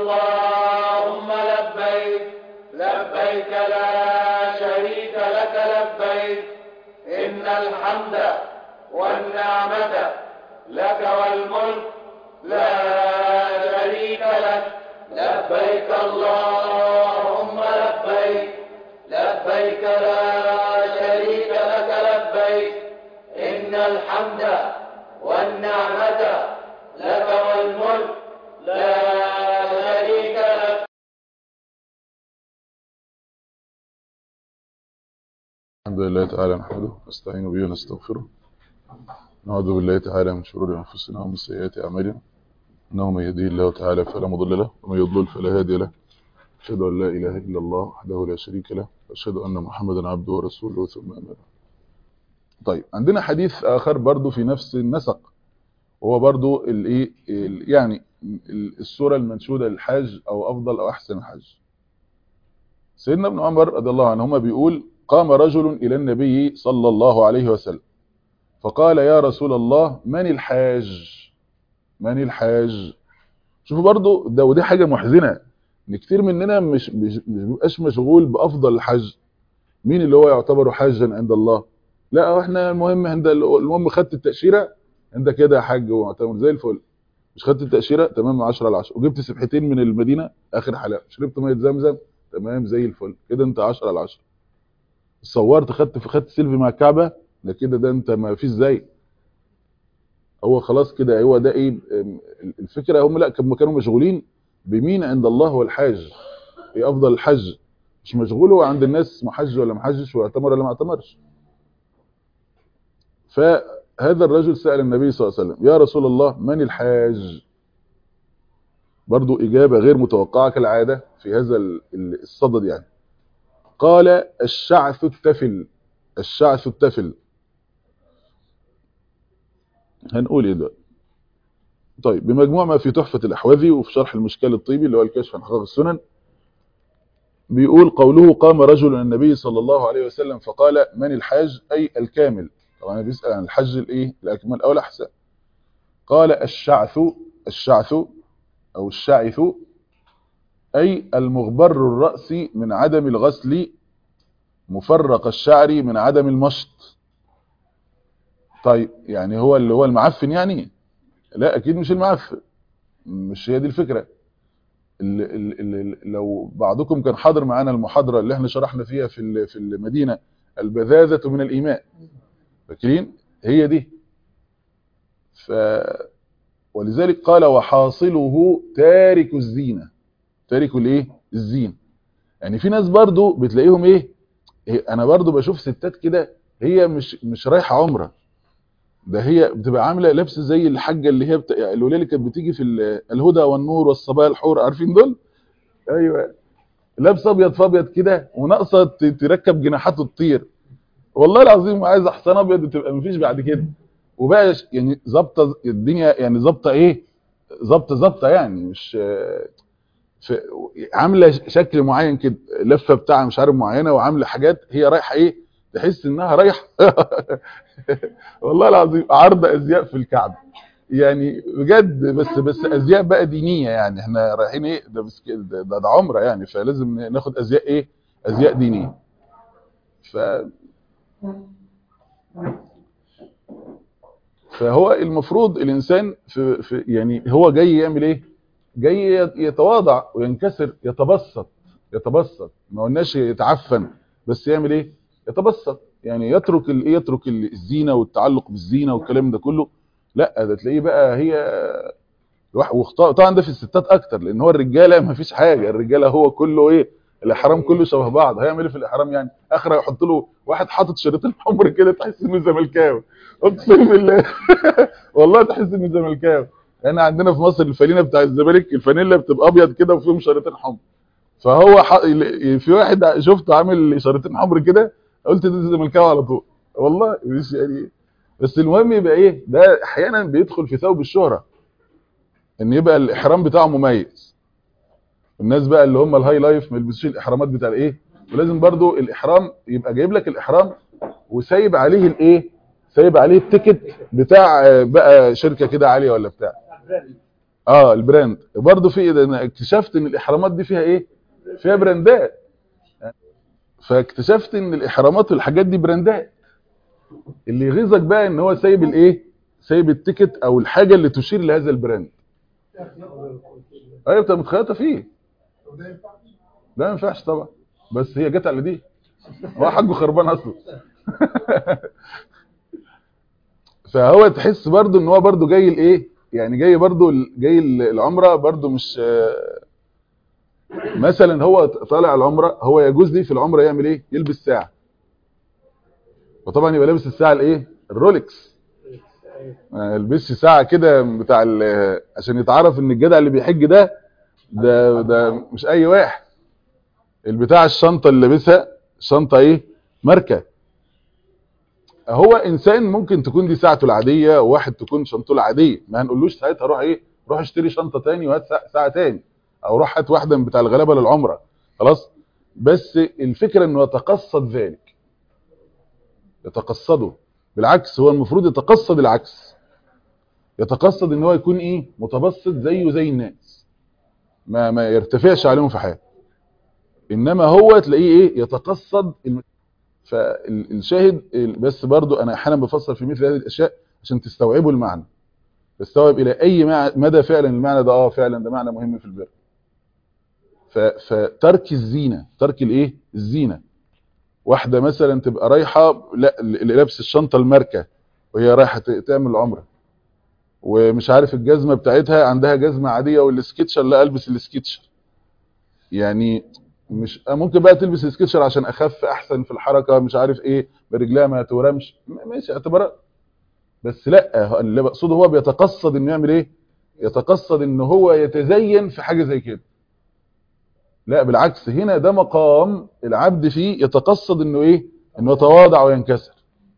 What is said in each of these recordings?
اللهم لبيك لبيك لا شريك لك لبيك إن الحمد والنعمة لك والملك لا شريك لك لبيك اللهم لبيك لبيك لا شريك لك لبيك إن الحمد والنعمة لك والملك لا شريك لك الحمد لله تعالى نحمده نستعين به ونستغفره نعوذ بالله تعالى من شرور انفسنا ومن سيئات اعمالنا انه من يهديه الله تعالى فلا مضل له ومن يضلل فلا هادي له اشهد ان لا اله الا الله وحده لا شريك له واشهد ان محمدا عبده ورسوله ثم اما بعد طيب عندنا حديث اخر برضو في نفس النسق وهو برضو الايه ال- يعني ال- السوره المنشوده للحاج او افضل او احسن الحج سيدنا ابن عمر رضي الله عنهما بيقول قام رجل إلى النبي صلى الله عليه وسلم فقال يا رسول الله من الحاج من الحاج شوفوا برضو ده ودي حاجة محزنة ان كتير مننا مش مش مش بيبقاش مشغول بأفضل الحج مين اللي هو يعتبر حاجا عند الله لا احنا المهم عند المهم خدت التأشيرة انت كده يا حاج ومعتمر زي الفل مش خدت التأشيرة تمام 10 على 10 وجبت سبحتين من المدينة اخر حلاوه شربت ميه زمزم تمام زي الفل كده انت 10 على 10 صورت خدت في خدت سيلفي مع الكعبه ده كده ده انت ما فيش زي هو خلاص كده هو ده ايه ام، الفكره هم لا كانوا كانوا مشغولين بمين عند الله هو الحاج ايه افضل الحج مش مشغول هو عند الناس محج ولا محجش واعتمر ولا ما اعتمرش فهذا الرجل سأل النبي صلى الله عليه وسلم يا رسول الله من الحاج برضو إجابة غير متوقعة كالعادة في هذا ال- ال- الصدد يعني قال الشعث التفل الشعث التفل هنقول ايه دلوقتي طيب بمجموع ما في تحفة الأحوذي وفي شرح المشكال الطيبي اللي هو الكشف عن حقائق السنن بيقول قوله قام رجل النبي صلى الله عليه وسلم فقال من الحاج أي الكامل طبعا بيسأل عن الحج الايه الأكمل أو الأحسن قال الشعث الشعث أو الشعث أي المغبر الرأس من عدم الغسل مفرق الشعر من عدم المشط طيب يعني هو اللي هو المعفن يعني لا أكيد مش المعفن مش هي دي الفكرة ال ال ال لو بعضكم كان حاضر معانا المحاضرة اللي احنا شرحنا فيها في ال- في المدينة البذاذة من الإيمان فاكرين هي دي ف ولذلك قال وحاصله تارك الزينة تارك الايه الزين يعني في ناس برضو بتلاقيهم ايه إيه، انا برضو بشوف ستات كده هي مش مش رايحه عمره ده هي بتبقى عامله لبس زي الحاجه اللي هي بت... الوليه اللي كانت بتيجي في ال- الهدى والنور والصبايا الحور عارفين دول ايوه لابسه ابيض في ابيض كده وناقصه ت- تركب جناحاته تطير والله العظيم عايز احسن ابيض وتبقى مفيش بعد كده وبقى ش- يعني ظابطه الدنيا يعني ظابطه ايه ظابطه ظابطه يعني مش في عامله شكل معين كده لفه بتاع مش عارف معينه وعامله حاجات هي رايحه ايه تحس انها رايحه والله العظيم عرض ازياء في الكعبه يعني بجد بس بس ازياء بقى دينيه يعني احنا رايحين ايه ده بس كده- ده, ده, ده عمره يعني فلازم ناخد ازياء ايه ازياء دينيه ف فهو المفروض الانسان في, في يعني هو جاي يعمل ايه جاي يتواضع وينكسر يتبسط يتبسط ما قلناش يتعفن بس يعمل ايه يتبسط يعني يترك ال- يترك ال- الزينه والتعلق بالزينه والكلام ده كله لا ده تلاقيه بقى هي الواحد- واخطاء طبعا ده في الستات اكتر لان هو الرجاله ما فيش حاجه الرجاله هو كله ايه الاحرام كله شبه بعض هيعمل ايه في الاحرام يعني اخر يحط له واحد حاطط شريطين حمر كده تحس انه زملكاوي اقسم بالله والله تحس انه زملكاوي احنا عندنا في مصر الفانيله بتاع الزمالك الفانيلا بتبقى ابيض كده وفيهم شريطين حمر فهو ح... في واحد شفته عامل شريطين حمر كده قلت ده زملكاوي على طول والله مش يعني بس المهم يبقى ايه ده احيانا بيدخل في ثوب الشهره ان يبقى الاحرام بتاعه مميز الناس بقى اللي هم الهاي لايف ما يلبسوش الاحرامات بتاع الايه ولازم برضو الاحرام يبقى جايب لك الاحرام وسايب عليه الايه سايب عليه التيكت بتاع آه، بقى شركه كده عاليه ولا بتاع اه البراند برضه في ده انا اكتشفت ان الاحرامات دي فيها ايه فيها براندات فاكتشفت ان الاحرامات والحاجات دي براندات اللي يغيظك بقى ان هو سايب الايه سايب التيكت او الحاجه اللي تشير لهذا البراند ايوه بتبقى متخيطه فيه لا ما ينفعش طبعا بس هي جت على دي هو حاجه خربان اصلا فهو تحس برضو ان هو برضو جاي الايه يعني جاي برضو ال- جاي ال- العمره برضو مش آه، مثلا هو طالع العمره هو يجوز ليه في العمره يعمل ايه يلبس ساعه وطبعا يبقى لابس الساعه الايه الرولكس ما يلبسش ساعه كده بتاع ال- عشان يتعرف ان الجدع اللي بيحج ده ده ده مش اي واحد البتاع الشنطه اللي لابسها شنطه ايه ماركه هو انسان ممكن تكون دي ساعته العاديه وواحد تكون شنطته العاديه ما هنقولوش ساعتها روح ايه روح اشتري شنطه تاني وهات ساعه ساعة تاني او روح هات واحده من بتاع الغلابه للعمره خلاص بس الفكره انه يتقصد ذلك يتقصده بالعكس هو المفروض يتقصد العكس يتقصد ان هو يكون ايه متبسط زيه زي الناس ما ما يرتفعش عليهم في حاجه انما هو تلاقيه ايه يتقصد الم... فالشاهد بس برضو انا احيانا بفسر في مثل هذه الاشياء عشان تستوعبوا المعنى تستوعب الى اي مع- مدى فعلا المعنى ده اه فعلا ده معنى مهم في البر ف- فترك الزينه ترك الايه الزينه واحده مثلا تبقى رايحه لا اللي لابس الشنطه الماركه وهي رايحه ت- تعمل عمره ومش عارف الجزمه بتاعتها عندها جزمه عاديه والسكتشر لا البس السكتشر يعني مش ممكن بقى تلبس السكتشر عشان اخف احسن في الحركه مش عارف ايه برجلها ما تورمش م- ماشي اعتبارات بس لا اللي بقصده هو بيتقصد انه يعمل ايه يتقصد ان هو يتزين في حاجه زي كده لا بالعكس هنا ده مقام العبد فيه يتقصد انه ايه انه يتواضع وينكسر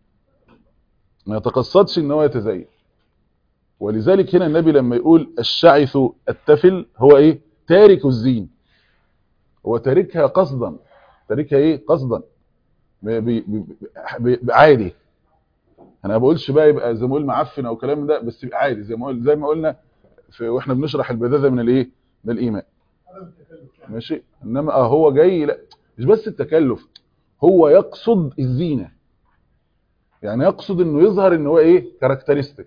ما يتقصدش ان هو يتزين ولذلك هنا النبي لما يقول الشعث التفل هو ايه تارك الزين هو تاركها قصدا تاركها ايه قصدا بي- بي- بي- بي- عادي انا ما بقولش بقى يبقى زي ما اقول معفن او كلام ده بس يبقى عادي زي ما قلنا زي ما قلنا في واحنا بنشرح البذاذه من الايه من الايمان ماشي انما اه هو جاي لا مش بس التكلف هو يقصد الزينه يعني يقصد انه يظهر ان هو ايه كاركترستيك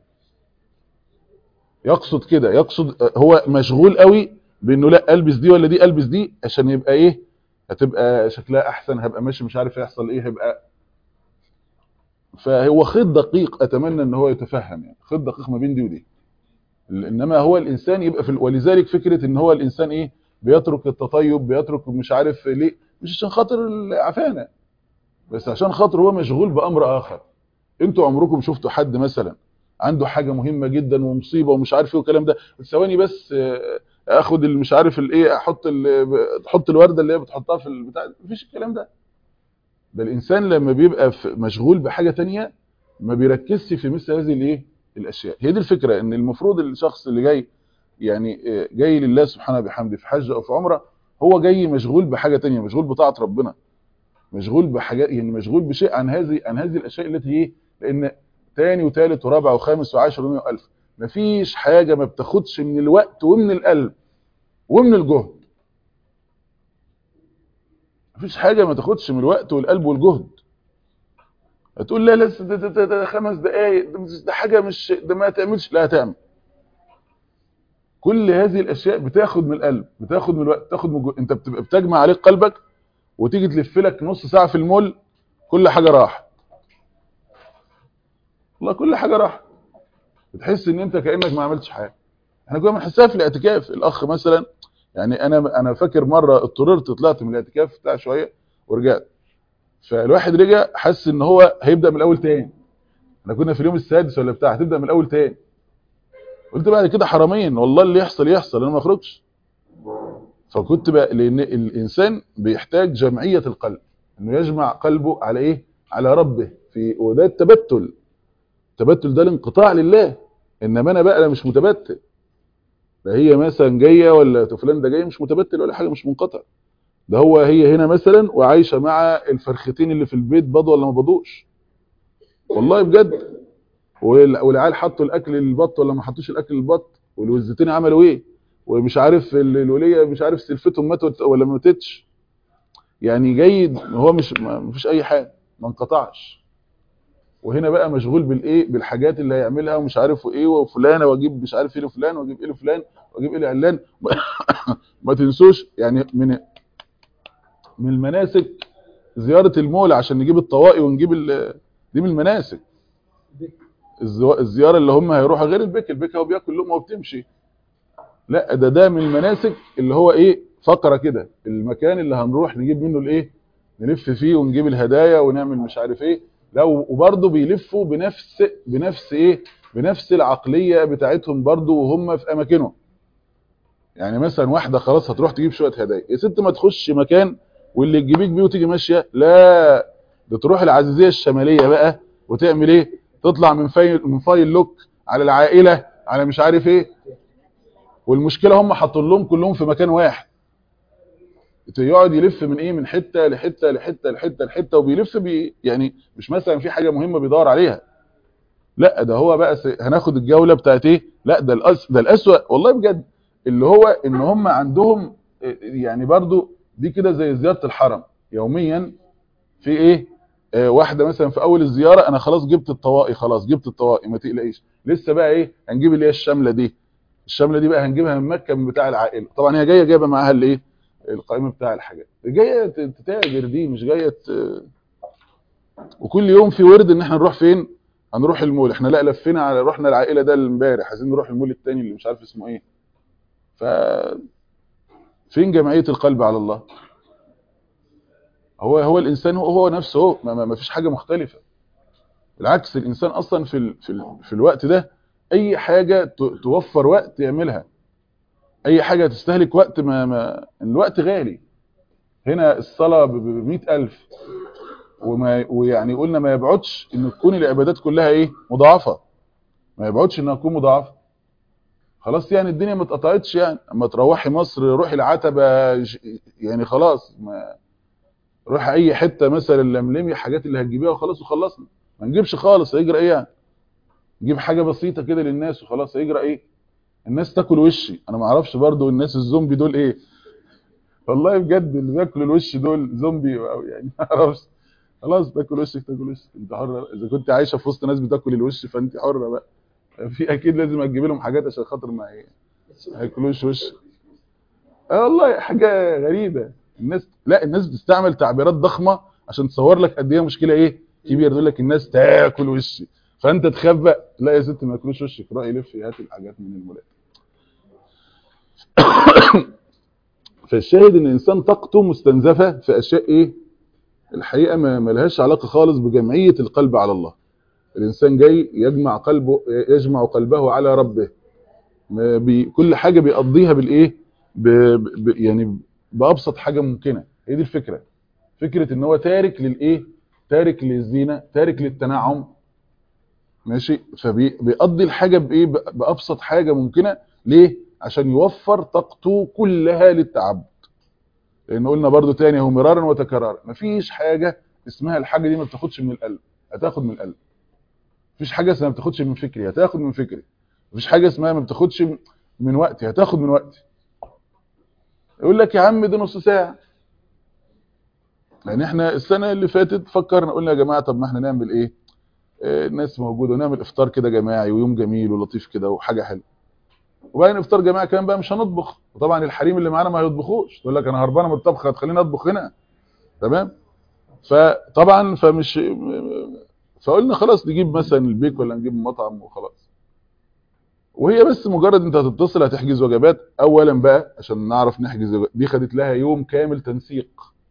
يقصد كده يقصد آه، هو مشغول قوي بانه لا البس دي ولا دي البس دي عشان يبقى ايه هتبقى شكلها احسن هبقى ماشي مش عارف يحصل ايه هيبقى فهو خيط دقيق اتمنى ان هو يتفهم يعني خيط دقيق ما بين دي ودي انما هو الانسان يبقى في ال- ولذلك فكره ان هو الانسان ايه بيترك التطيب بيترك مش عارف ليه مش عشان خاطر العفانه بس عشان خاطر هو مشغول بامر اخر انتوا عمركم شفتوا حد مثلا عنده حاجه مهمه جدا ومصيبه ومش عارف ايه والكلام ده ثواني بس آه، اخد اللي مش عارف الايه احط ال- تحط الورده اللي هي بتحطها في البتاع مفيش الكلام ده ده الانسان لما بيبقى في- مشغول بحاجه تانية ما بيركزش في مثل هذه الايه الاشياء هي دي الفكره ان المفروض الشخص اللي جاي يعني آه، جاي لله سبحانه بحمده في حج او في عمره هو جاي مشغول بحاجه تانية مشغول بطاعه ربنا مشغول بحاجات يعني مشغول بشيء عن هذه عن هذه الاشياء التي ايه لان تاني وتالت ورابع وخامس وعاشر ومئة والف مفيش حاجه ما بتاخدش من الوقت ومن القلب ومن الجهد مفيش حاجه ما تاخدش من الوقت والقلب والجهد هتقول لا لا ده, ده, ده, ده خمس دقايق ده, ده حاجه مش ده ما تعملش لا هتعمل كل هذه الاشياء بتاخد من القلب بتاخد من الوقت بتاخد من الجهد. انت بتبقى بتجمع عليك قلبك وتيجي تلف لك نص ساعه في المول كل حاجه راح والله كل حاجه راح بتحس ان انت كانك ما عملتش حاجه احنا كنا بنحسها في الاعتكاف الاخ مثلا يعني انا انا فاكر مره اضطررت طلعت من الاعتكاف بتاع شويه ورجعت فالواحد رجع حس ان هو هيبدا من الاول تاني احنا كنا في اليوم السادس ولا بتاع هتبدا من الاول تاني قلت بعد كده حرامين والله اللي يحصل يحصل انا ما اخرجش فكنت بقى لان الانسان بيحتاج جمعيه القلب انه يجمع قلبه على ايه على ربه في وده التبتل التبتل ده الانقطاع لله انما انا بقى أنا مش متبتل ده هي مثلا جايه ولا فلان ده جاي مش متبتل ولا حاجه مش منقطع ده هو هي هنا مثلا وعايشه مع الفرختين اللي في البيت بضوا ولا ما بضوش والله بجد وال- والعيال حطوا الاكل للبط ولا ما حطوش الاكل للبط والوزتين عملوا ايه ومش عارف ال- الوليه مش عارف سلفتهم ماتت ولا ما ماتتش يعني جيد هو مش ما مفيش اي حاجه ما انقطعش وهنا بقى مشغول بالايه بالحاجات اللي هيعملها ومش عارف ايه وفلانه واجيب مش عارف ايه لفلان واجيب ايه لفلان واجيب ايه لعلان ما تنسوش يعني من من المناسك زياره المولى عشان نجيب الطوائي ونجيب ال- دي من المناسك الزوا- الزياره اللي هم هيروحوا غير البك البك هو بياكل لقمه وبتمشي لا ده ده من المناسك اللي هو ايه فقره كده المكان اللي هنروح نجيب منه الايه نلف فيه ونجيب الهدايا ونعمل مش عارف ايه لا وبرضه بيلفوا بنفس بنفس ايه بنفس العقليه بتاعتهم برضه وهم في اماكنهم يعني مثلا واحده خلاص هتروح تجيب شويه هدايا يا ست ما تخش مكان واللي تجيبيك بيه وتيجي ماشيه لا ده تروح العزيزيه الشماليه بقى وتعمل ايه تطلع من فايل من فايل لوك على العائله على مش عارف ايه والمشكله هم حاطين لهم كلهم في مكان واحد يقعد يلف من ايه من حته لحته لحته لحته لحته وبيلف بي يعني مش مثلا في حاجه مهمه بيدور عليها لا ده هو بقى س- هناخد الجوله بتاعت ايه لا ده الأس ده الاسوأ والله بجد اللي هو ان هم عندهم إيه، يعني برضو دي كده زي زياره الحرم يوميا في ايه آه، واحده مثلا في اول الزياره انا خلاص جبت الطوائي خلاص جبت الطوائي ما تقلقيش لسه بقى ايه هنجيب اللي هي الشامله دي الشامله دي بقى هنجيبها من مكه من بتاع العائله طبعا هي جايه جايبه معاها الايه القائمه بتاع الحاجات جايه ت- تتاجر دي مش جايه ت- وكل يوم في ورد ان احنا نروح فين هنروح المول احنا لا لفينا على رحنا العائله ده امبارح عايزين نروح المول التاني اللي مش عارف اسمه ايه ف فين جمعيه القلب على الله هو هو الانسان هو, هو نفسه هو ما, ما ما فيش حاجه مختلفه بالعكس الانسان اصلا في ال في, ال في الوقت ده اي حاجه ت- توفر وقت يعملها اي حاجه تستهلك وقت ما, ما الوقت غالي هنا الصلاه ب 100000 وما ويعني قلنا ما يبعدش ان تكون العبادات كلها ايه مضاعفه ما يبعدش انها تكون مضاعفه خلاص يعني الدنيا ما اتقطعتش يعني اما تروحي مصر روحي العتبه ج- يعني خلاص ما روحي اي حته مثلا لملمي حاجات اللي هتجيبيها وخلاص وخلصنا ما نجيبش خالص هيجرى ايه يعني نجيب حاجه بسيطه كده للناس وخلاص هيجرى ايه الناس تاكل وشي انا ما اعرفش برضو الناس الزومبي دول ايه والله بجد اللي بياكلوا الوش دول زومبي أو يعني ما اعرفش خلاص تاكل وشك تاكل وشك انت حره اذا كنت عايشه في وسط ناس بتاكل الوش فانت حره بقى في اكيد لازم هتجيبي لهم حاجات عشان خاطر ما ي- ما ياكلوش وش اه والله حاجه غريبه الناس لا الناس بتستعمل تعبيرات ضخمه عشان تصور لك قد ايه مشكله ايه كبيره تقول لك الناس تاكل وشي فانت تخاف بقى لا يا ست ما ياكلوش وشك روحي لفي هات الحاجات من المولات فالشاهد ان الانسان طاقته مستنزفه في اشياء ايه الحقيقه ما ما لهاش علاقه خالص بجمعيه القلب على الله الانسان جاي يجمع قلبه يجمع قلبه على ربه ما بي كل حاجه بيقضيها بالايه ب ب يعني بابسط حاجه ممكنه هي دي الفكره فكره ان هو تارك للايه تارك للزينه تارك للتنعم ماشي فبيقضي الحاجه بايه ب- بابسط حاجه ممكنه ليه عشان يوفر طاقته كلها للتعبد لان قلنا برضو تاني هو مرارا وتكرارا مفيش حاجه اسمها الحاجه دي ما بتاخدش من القلب هتاخد من القلب مفيش حاجه اسمها ما بتاخدش من فكري هتاخد من فكري مفيش حاجه اسمها ما بتاخدش من وقتي هتاخد من وقتي يقول لك يا عم دي نص ساعه يعني احنا السنه اللي فاتت فكرنا قلنا يا جماعه طب ما احنا نعمل ايه آه، الناس موجوده ونعمل افطار كده جماعي ويوم جميل ولطيف كده وحاجه حلوه وبعدين افطار جماعي كمان بقى مش هنطبخ وطبعا الحريم اللي معانا ما هيطبخوش تقول لك انا هربانه من الطبخ هتخليني اطبخ هنا تمام فطبعا فمش فقلنا خلاص نجيب مثلا البيك ولا نجيب مطعم وخلاص وهي بس مجرد انت هتتصل هتحجز وجبات اولا بقى عشان نعرف نحجز وجبات. دي خدت لها يوم كامل تنسيق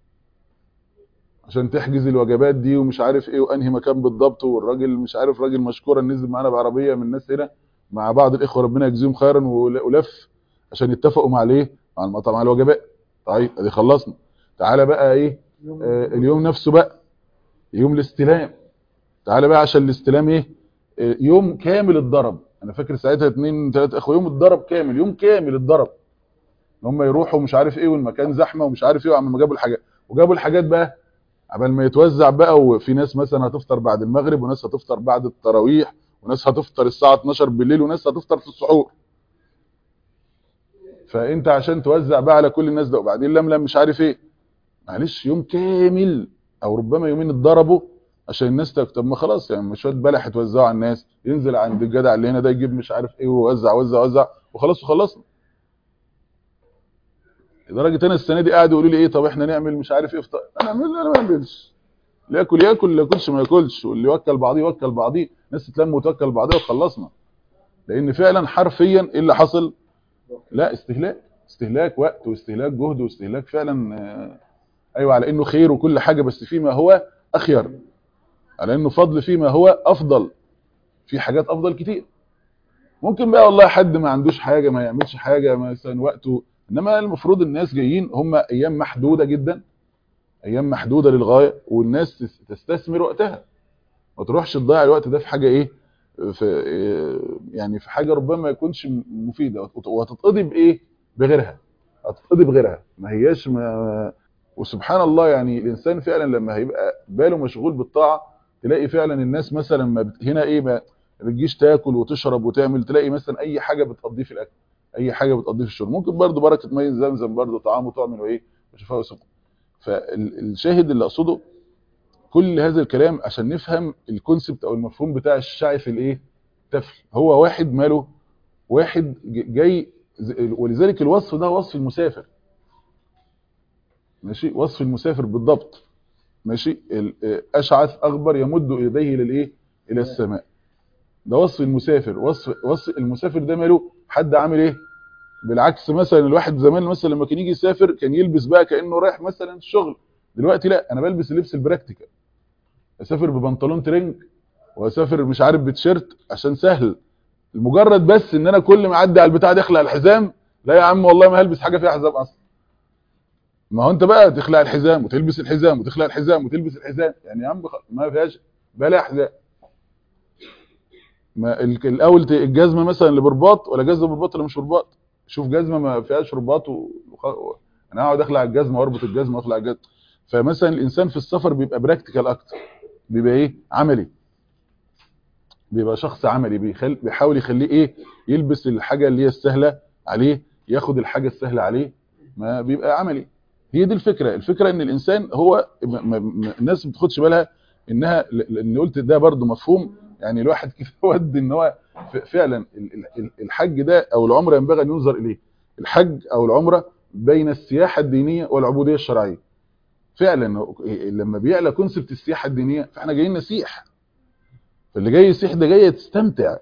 عشان تحجز الوجبات دي ومش عارف ايه وانهي مكان بالضبط والراجل مش عارف راجل مشكورا نزل معانا بعربيه من الناس هنا مع بعض الاخوه ربنا يجزيهم خيرا ول- ولف عشان يتفقوا مع الايه مع المطعم على الوجبات طيب ادي خلصنا تعالى بقى ايه آه اليوم نفسه بقى يوم الاستلام تعالى بقى عشان الاستلام ايه آه، يوم كامل الضرب انا فاكر ساعتها اتنين تلاتة اخوة يوم الضرب كامل يوم كامل الضرب ان هم يروحوا مش عارف ايه والمكان زحمه ومش عارف ايه وعم ما جابوا الحاجات وجابوا الحاجات بقى قبل ما يتوزع بقى وفي ناس مثلا هتفطر بعد المغرب وناس هتفطر بعد التراويح وناس هتفطر الساعه 12 بالليل وناس هتفطر في السحور فانت عشان توزع بقى على كل الناس ده وبعدين لملم مش عارف ايه معلش يوم كامل او ربما يومين اتضربوا عشان الناس طب ما خلاص يعني مش شويه بلح توزعوا على الناس ينزل عند الجدع اللي هنا ده يجيب مش عارف ايه ويوزع وزع وزع وخلاص وخلصنا لدرجه انا السنه دي قاعد يقولوا لي ايه طب احنا نعمل مش عارف ايه افطار انا اعمل انا ما اعملش اللي ياكل ياكل اللي ياكلش ما ياكلش واللي يوكل بعضيه يوكل بعضيه الناس تتلم وتوكل بعضها وخلصنا لان فعلا حرفيا ايه اللي حصل لا استهلاك استهلاك وقت واستهلاك جهد واستهلاك فعلا آه ايوه على انه خير وكل حاجه بس فيما هو اخير على انه فضل فيما هو افضل في حاجات افضل كتير ممكن بقى والله حد ما عندوش حاجه ما يعملش حاجه مثلا وقته انما المفروض الناس جايين هم ايام محدوده جدا ايام محدوده للغايه والناس تستثمر وقتها ما تروحش تضيع الوقت ده في حاجه ايه في يعني في حاجه ربما ما يكونش مفيده وهتتقضي بايه بغيرها هتتقضي بغيرها ما هياش ما وسبحان الله يعني الانسان فعلا لما هيبقى باله مشغول بالطاعه تلاقي فعلا الناس مثلا ما بت... هنا ايه ما بتجيش تاكل وتشرب وتعمل تلاقي مثلا اي حاجه بتقضيه في الاكل اي حاجه بتقضيه في الشرب ممكن برضه بركه ميه زمزم برضه طعام وطعم وايه وشفاء وسقم فالشاهد اللي اقصده كل هذا الكلام عشان نفهم الكونسبت او المفهوم بتاع الشعث الايه طفل هو واحد ماله واحد جاي ولذلك الوصف ده وصف المسافر ماشي وصف المسافر بالضبط ماشي اشعث اغبر يمد يديه للايه الى السماء ده وصف المسافر وصف وصف المسافر ده ماله حد عامل ايه بالعكس مثلا الواحد زمان مثلا لما كان يجي يسافر كان يلبس بقى كانه رايح مثلا الشغل دلوقتي لا انا بلبس اللبس البراكتيكال اسافر ببنطلون ترنج واسافر مش عارف بتيشيرت عشان سهل المجرد بس ان انا كل ما اعدي على البتاع دي اخلع الحزام لا يا عم والله ما هلبس حاجه فيها حزام اصلا ما هو انت بقى تخلع الحزام وتلبس الحزام وتخلع الحزام وتلبس الحزام يعني يا عم ما فيهاش بلا حزام ما الاول الجزمه مثلا اللي برباط ولا جزمه برباط ولا مش برباط شوف جزمه ما فيهاش رباط و... و... انا اقعد اخلع الجزمه واربط الجزمه واخلع الجزمه فمثلا الانسان في السفر بيبقى براكتيكال اكتر بيبقى ايه عملي بيبقى شخص عملي بيخل... بيحاول يخليه ايه يلبس الحاجه اللي هي السهله عليه ياخد الحاجه السهله عليه ما بيبقى عملي هي دي الفكره الفكره ان الانسان هو م... م... الناس ما بتاخدش بالها انها لان قلت ده برضو مفهوم يعني الواحد كده ود ان هو فعلا الحج ده او العمره ينبغي ان ينظر اليه الحج او العمره بين السياحه الدينيه والعبوديه الشرعيه فعلا لما بيعلى كونسبت السياحه الدينيه فاحنا جايين نسيح فاللي جاي يسيح ده جاي تستمتع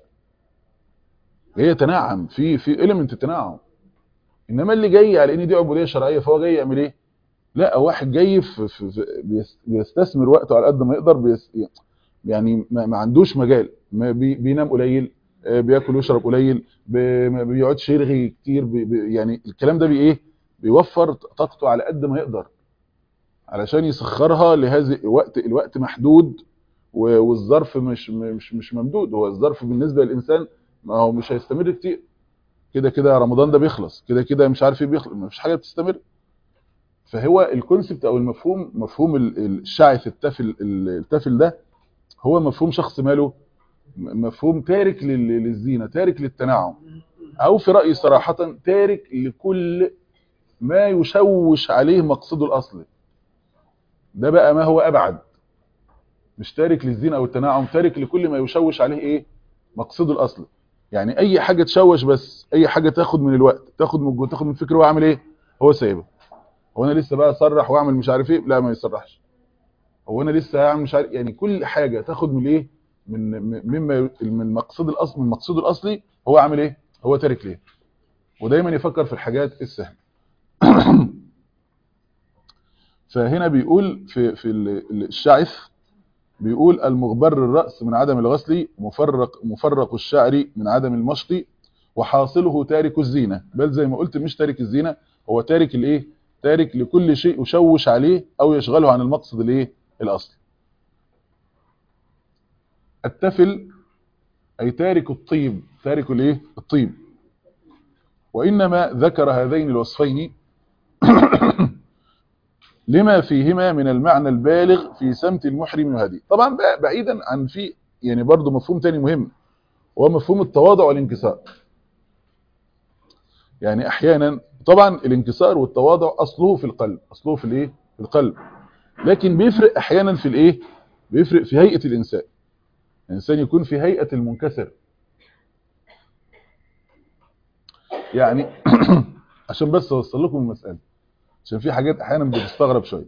جاي يتنعم في في اليمنت التنعم انما اللي جاي على ان دي عبوديه شرعيه فهو جاي يعمل ايه لا واحد جاي في في بيستثمر وقته على قد ما يقدر بيس يعني ما عندوش مجال ما بي بينام قليل بياكل ويشرب قليل ما بيقعدش يرغي كتير بي بي يعني الكلام ده بي ايه بيوفر طاقته على قد ما يقدر علشان يسخرها لهذا الوقت الوقت محدود والظرف مش مش مش ممدود هو الظرف بالنسبه للانسان ما هو مش هيستمر كتير كده كده رمضان ده بيخلص كده كده مش عارف ايه بيخلص مفيش حاجه بتستمر فهو الكونسبت او المفهوم مفهوم الشعث التافل التافل ده هو مفهوم شخص ماله مفهوم تارك للزينه تارك للتنعم او في رايي صراحه تارك لكل ما يشوش عليه مقصده الاصلي ده بقى ما هو ابعد مش تارك للزينه او التنعم تارك لكل ما يشوش عليه ايه مقصده الاصلي يعني اي حاجه تشوش بس اي حاجه تاخد من الوقت تاخد من الجهد تاخد من الفكر هو عامل ايه هو سايبها هو انا لسه بقى اصرح واعمل مش عارف ايه لا ما يصرحش هو انا لسه هعمل مش عارف يعني كل حاجه تاخد من ايه من مما من المقصد الاصلي من المقصود الاصلي هو عامل ايه هو تارك ليه ودايما يفكر في الحاجات السهله فهنا بيقول في في الشعث بيقول المغبر الرأس من عدم الغسل مفرق مفرق الشعر من عدم المشط وحاصله تارك الزينة بل زي ما قلت مش تارك الزينة هو تارك الايه تارك لكل شيء يشوش عليه او يشغله عن المقصد الايه الاصلي التفل اي تارك الطيب تارك الايه الطيب وانما ذكر هذين الوصفين لما فيهما من المعنى البالغ في سمت المحرم وهدي طبعا بعيدا عن في يعني برضو مفهوم تاني مهم وهو مفهوم التواضع والانكسار يعني احيانا طبعا الانكسار والتواضع اصله في القلب اصله في الايه في القلب لكن بيفرق احيانا في الايه بيفرق في هيئه الانسان الانسان يكون في هيئه المنكسر يعني عشان بس اوصل لكم المساله عشان في حاجات احيانا بتستغرب شويه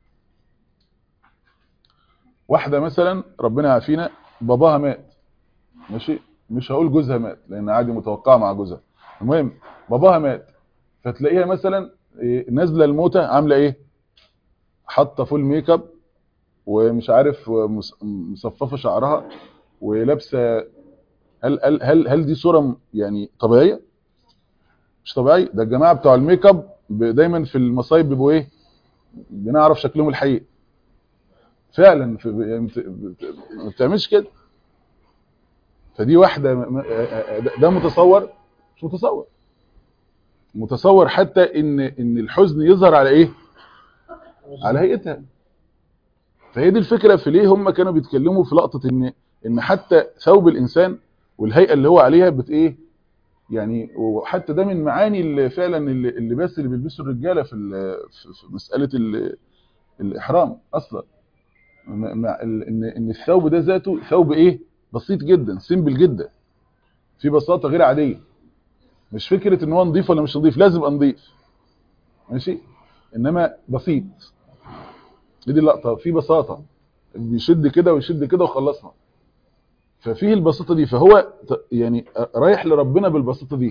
واحده مثلا ربنا يعافينا باباها مات ماشي مش هقول جوزها مات لان عادي متوقعه مع جوزها المهم باباها مات فتلاقيها مثلا إيه، نازله الموتة عامله ايه حاطه فول ميك اب ومش عارف مس- مصففه شعرها ولابسه هل هل هل هل دي صوره م- يعني طبيعيه مش طبيعي ده الجماعه بتوع الميك اب ب- دايما في المصايب بيبقوا ايه بنعرف شكلهم الحقيقي فعلا في يعني بت- بت- ما بتعملش كده فدي واحده م- م- ده- ده متصور مش متصور متصور حتى ان ان الحزن يظهر على ايه على هيئتها فهي دي الفكره في ليه هم كانوا بيتكلموا في لقطه ان ان حتى ثوب الانسان والهيئه اللي هو عليها بت ايه يعني وحتى ده من معاني اللي فعلا اللي- اللباس اللي بيلبسه الرجاله في ال- في في مساله ال- الاحرام اصلا م- مع ال- ان ان الثوب ده ذاته ثوب ايه بسيط جدا سيمبل جدا في بساطه غير عاديه مش فكره ان هو نظيف ولا مش نظيف لازم يبقى نظيف ماشي انما بسيط دي دي اللقطه في بساطه بيشد كده ويشد كده وخلصنا ففيه البساطه دي فهو ت- يعني رايح لربنا بالبساطه دي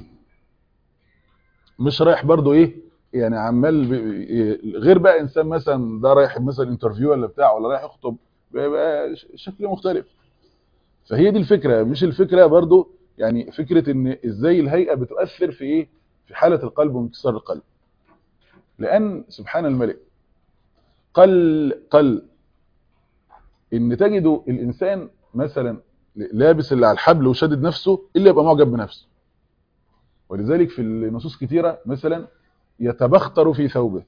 مش رايح برضو ايه يعني عمال ب- إيه، غير بقى انسان مثلا ده رايح مثلا انترفيو ولا بتاع ولا رايح يخطب بيبقى ش- شكل مختلف فهي دي الفكره مش الفكره برضو يعني فكره ان ازاي الهيئه بتؤثر في ايه في حاله القلب وانكسار القلب لان سبحان الملك قل قل ان تجد الانسان مثلا لابس اللي على الحبل وشادد نفسه الا يبقى معجب بنفسه ولذلك في النصوص كتيره مثلا يتبختر في ثوبه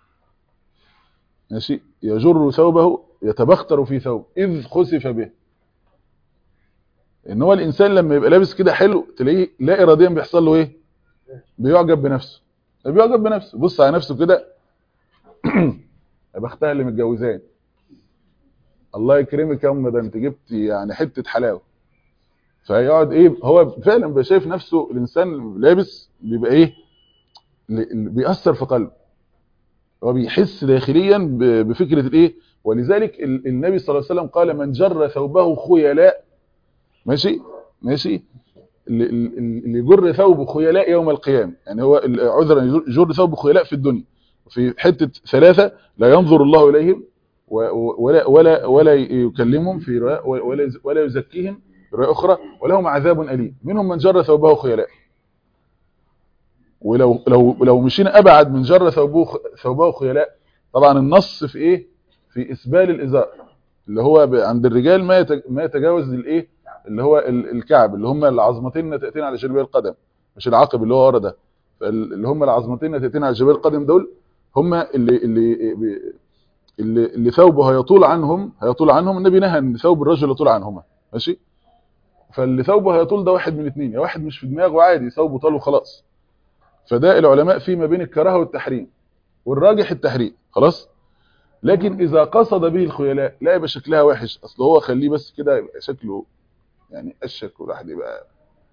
ماشي يجر ثوبه يتبختر في ثوبه اذ خسف به ان هو الانسان لما يبقى لابس كده حلو تلاقيه لا اراديا بيحصل له ايه بيعجب بنفسه بيعجب بنفسه بص على نفسه كده يا بختها اللي متجوزان الله يكرمك يا ام ده انت جبت يعني حته حلاوه فيقعد ايه هو فعلا بيبقى شايف نفسه الانسان لابس بيبقى ايه ل- بيأثر في قلبه هو بيحس داخليا ب- بفكره الايه ولذلك ال- النبي صلى الله عليه وسلم قال من جر ثوبه خيلاء ماشي ماشي اللي اللي يجر ثوبه خيلاء يوم القيامه يعني هو ال- عذرا يجر- يجر ثوبه خيلاء في الدنيا في حته ثلاثه لا ينظر الله اليهم و- و- ولا ولا ولا يكلمهم في رواية ولا يز- ولا يزكيهم في رواية اخرى ولهم عذاب اليم منهم من جر ثوبه خيلاء ولو لو لو مشينا ابعد من جر ثوبه ثوبه خيلاء طبعا النص في ايه في اسبال الازار اللي هو ب- عند الرجال ما يت- ما يتجاوز الايه اللي هو ال- الكعب اللي هم العظمتين تاتين على جانبي القدم مش العقب اللي هو ورا ده فال- اللي هم العظمتين تاتين على جانبي القدم دول هم اللي اللي بي- اللي, اللي ثوبه هيطول عنهم هيطول عنهم النبي نهى ان ثوب الرجل يطول عنهما ماشي فاللي ثوبه هيطول ده واحد من اثنين يا واحد مش في دماغه عادي ثوبه طال وخلاص فده العلماء فيه ما بين الكراهه والتحريم والراجح التحريم خلاص لكن اذا قصد به الخيلاء لا يبقى شكلها وحش اصل هو خليه بس كده يبقى شكله يعني اشك والواحد يبقى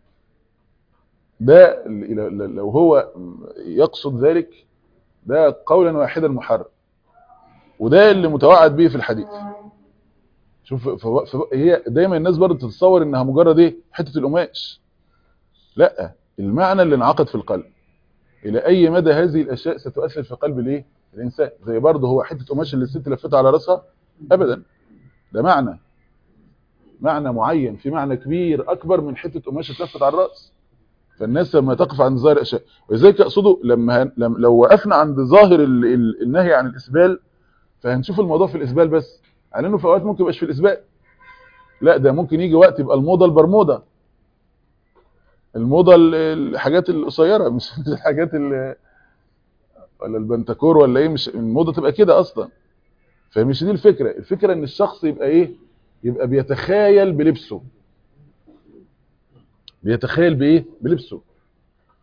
ده ال- ل- لو هو يقصد ذلك ده قولا واحدا محرم وده اللي متوعد به في الحديث شوف فو- فو- هي دايما الناس برضه تتصور انها مجرد ايه حته القماش لا المعنى اللي انعقد في القلب الى اي مدى هذه الاشياء ستؤثر في قلب الايه الانسان زي برضه هو حته قماش اللي الست لفتها على راسها ابدا ده معنى معنى معين في معنى كبير اكبر من حته قماش اتلفت على الراس فالناس لما تقف عند ظاهر الاشياء ولذلك اقصده لما هن... لم... لو وقفنا عند ظاهر ال... ال... النهي عن الاسبال فهنشوف الموضوع في الاسبال بس على انه في اوقات ممكن يبقاش في الاسبال لا ده ممكن يجي وقت يبقى الموضه البرموده الموضه ال- الحاجات القصيره مش الحاجات ال... ولا البنتكور ولا ايه مش الموضه تبقى كده اصلا فمش دي الفكره الفكره ان الشخص يبقى ايه يبقى بيتخيل بلبسه بيتخيل بايه بلبسه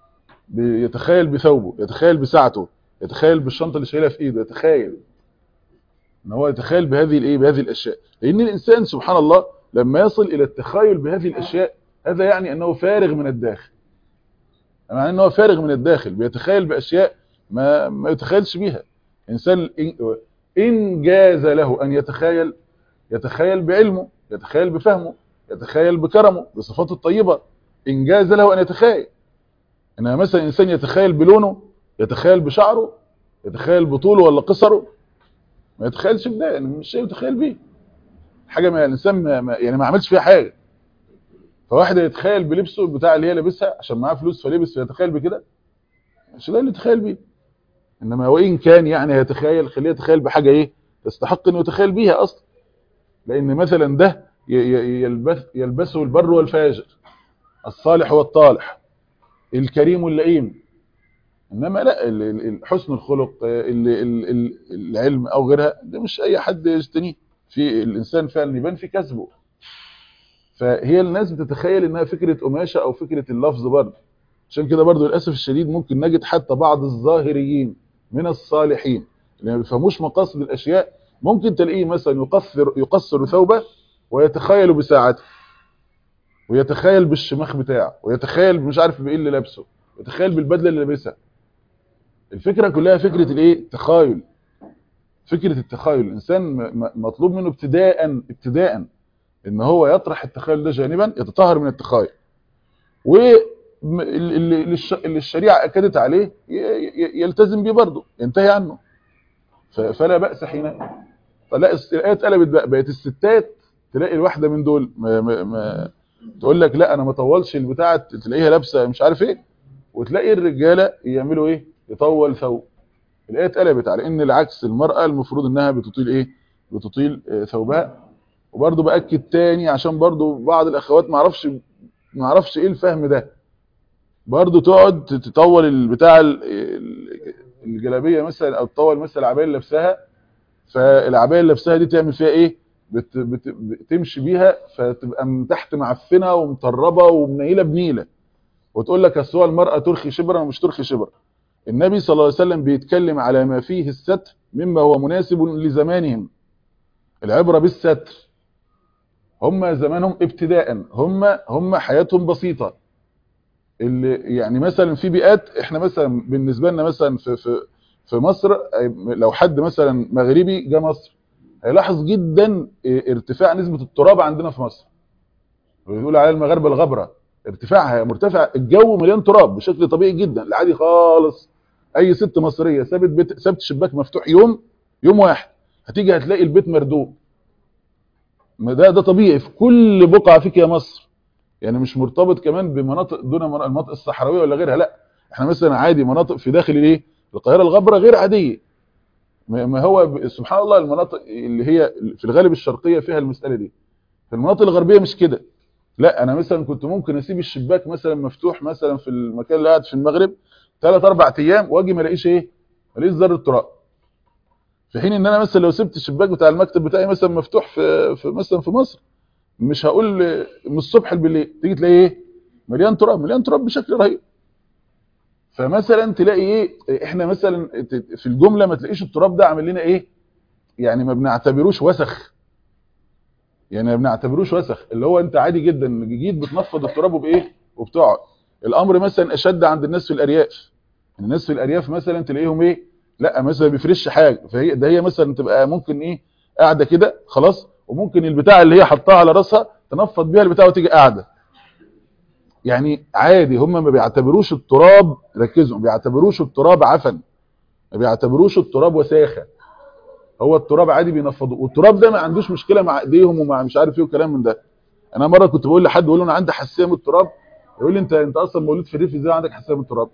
يتخيل بثوبه يتخيل بساعته يتخيل بالشنطه اللي شايلها في ايده يتخيل ان هو يتخيل بهذه الايه بهذه الاشياء لان الانسان سبحان الله لما يصل الى التخيل بهذه الاشياء هذا يعني انه فارغ من الداخل معناه انه فارغ من الداخل بيتخيل باشياء ما ما يتخيلش بيها انسان إن- ان جاز له ان يتخيل يتخيل بعلمه يتخيل بفهمه يتخيل بكرمه بصفاته الطيبه ان جاز له ان يتخيل انما مثلا انسان يتخيل بلونه يتخيل بشعره يتخيل بطوله ولا قصره ما يتخيلش بده يعني مش شيء يتخيل بيه حاجه ما الانسان ما ما- يعني ما عملش فيها حاجه فواحد يتخيل بلبسه بتاع اللي هي لابسها عشان معاه فلوس فلبس فيتخيل بكده مش ده اللي يتخيل بيه انما وان كان يعني يتخيل خليه يتخيل بحاجه ايه تستحق انه يتخيل بيها اصلا لان مثلا ده ي- ي- يلبس يلبسه البر والفاجر الصالح والطالح الكريم واللئيم انما لا ال- ال- ال- حسن الخلق ال- ال- ال- العلم او غيرها ده مش اي حد يجتنيه في الانسان فعلا يبان في كسبه فهي الناس بتتخيل انها فكره قماشه او فكره اللفظ برضه عشان كده برضه للاسف الشديد ممكن نجد حتى بعض الظاهريين من الصالحين اللي ما بيفهموش مقاصد الاشياء ممكن تلاقيه مثلا يقصر يقصر ثوبه ويتخيل بساعته ويتخيل بالشماخ بتاعه ويتخيل مش عارف بايه اللي لابسه ويتخيل بالبدله اللي لابسها الفكره كلها فكره الايه التخايل فكره التخايل الانسان م- م- مطلوب منه ابتداء ابتداء ان هو يطرح التخيل ده جانبا يتطهر من التخايل واللي اللي الشريعه اكدت عليه ي- ي- يلتزم بيه برضه ينتهي عنه ف- فلا باس حين فلا الايه اتقلبت بقى بقت الستات تلاقي الواحده من دول ما ما ما تقول لك لا انا ما اطولش البتاعه تلاقيها لابسه مش عارف ايه وتلاقي الرجاله يعملوا ايه يطول ثوب الايه اتقلبت على ان العكس المراه المفروض انها بتطيل ايه بتطيل آه، ثوبها وبرضه باكد تاني عشان برضه بعض الاخوات ما اعرفش ما اعرفش ايه الفهم ده برضه تقعد تطول البتاع ال- ال- الجلابيه مثلا او تطول مثلا العبايه اللي لابساها فالعبايه اللي لابساها دي تعمل فيها ايه بت بت بتمشي بيها فتبقى من تحت معفنه ومطربه ومنيله بنيله وتقول لك اصل هو المراه ترخي شبرا ومش ترخي شبرا النبي صلى الله عليه وسلم بيتكلم على ما فيه الستر مما هو مناسب لزمانهم العبره بالستر هم زمانهم ابتداء هم هم حياتهم بسيطه اللي يعني مثلا في بيئات احنا مثلا بالنسبه لنا مثلا في في في مصر لو حد مثلا مغربي جه مصر هيلاحظ جدا ارتفاع نسبه التراب عندنا في مصر بيقول على المغاربه الغبره ارتفاعها مرتفع الجو مليان تراب بشكل طبيعي جدا العادي خالص اي ست مصريه سابت بيت سابت الشباك مفتوح يوم يوم واحد هتيجي هتلاقي البيت مردوب ما ده ده طبيعي في كل بقعه فيك يا مصر يعني مش مرتبط كمان بمناطق دون مناطق- المناطق الصحراويه ولا غيرها لا احنا مثلا عادي مناطق في داخل الايه القاهره الغبره غير عاديه ما ما هو ب- سبحان الله المناطق اللي هي في الغالب الشرقيه فيها المساله دي في المناطق الغربيه مش كده لا انا مثلا كنت ممكن اسيب الشباك مثلا مفتوح مثلا في المكان اللي قاعد في المغرب ثلاث اربع ايام واجي ما الاقيش ايه ما الاقيش ذره تراب في حين ان انا مثلا لو سبت الشباك بتاع المكتب بتاعي مثلا مفتوح في, في مثلا في مصر مش هقول من الصبح بالليل تيجي تلاقي ايه مليان تراب مليان تراب بشكل رهيب فمثلا تلاقي ايه احنا مثلا في الجمله ما تلاقيش التراب ده عامل لنا ايه يعني ما بنعتبروش وسخ يعني ما بنعتبروش وسخ اللي هو انت عادي جدا جيت بتنفض التراب وبايه وبتقعد الامر مثلا اشد عند الناس في الارياف الناس في الارياف مثلا تلاقيهم ايه لا مثلا بيفرش حاجه فهي ده هي مثلا تبقى ممكن ايه قاعده كده خلاص وممكن البتاع اللي هي حطاها على راسها تنفض بيها البتاع وتيجي قاعده يعني عادي هم ما بيعتبروش التراب ركزوا ما بيعتبروش التراب عفن ما بيعتبروش التراب وساخه هو التراب عادي بينفضوه والتراب ده ما عندوش مشكله مع ايديهم ومع مش عارف ايه وكلام من ده انا مره كنت بقول لحد بقول له انا عندي حساسيه من التراب يقول لي انت انت اصلا مولود في الريف ازاي عندك حساسيه من التراب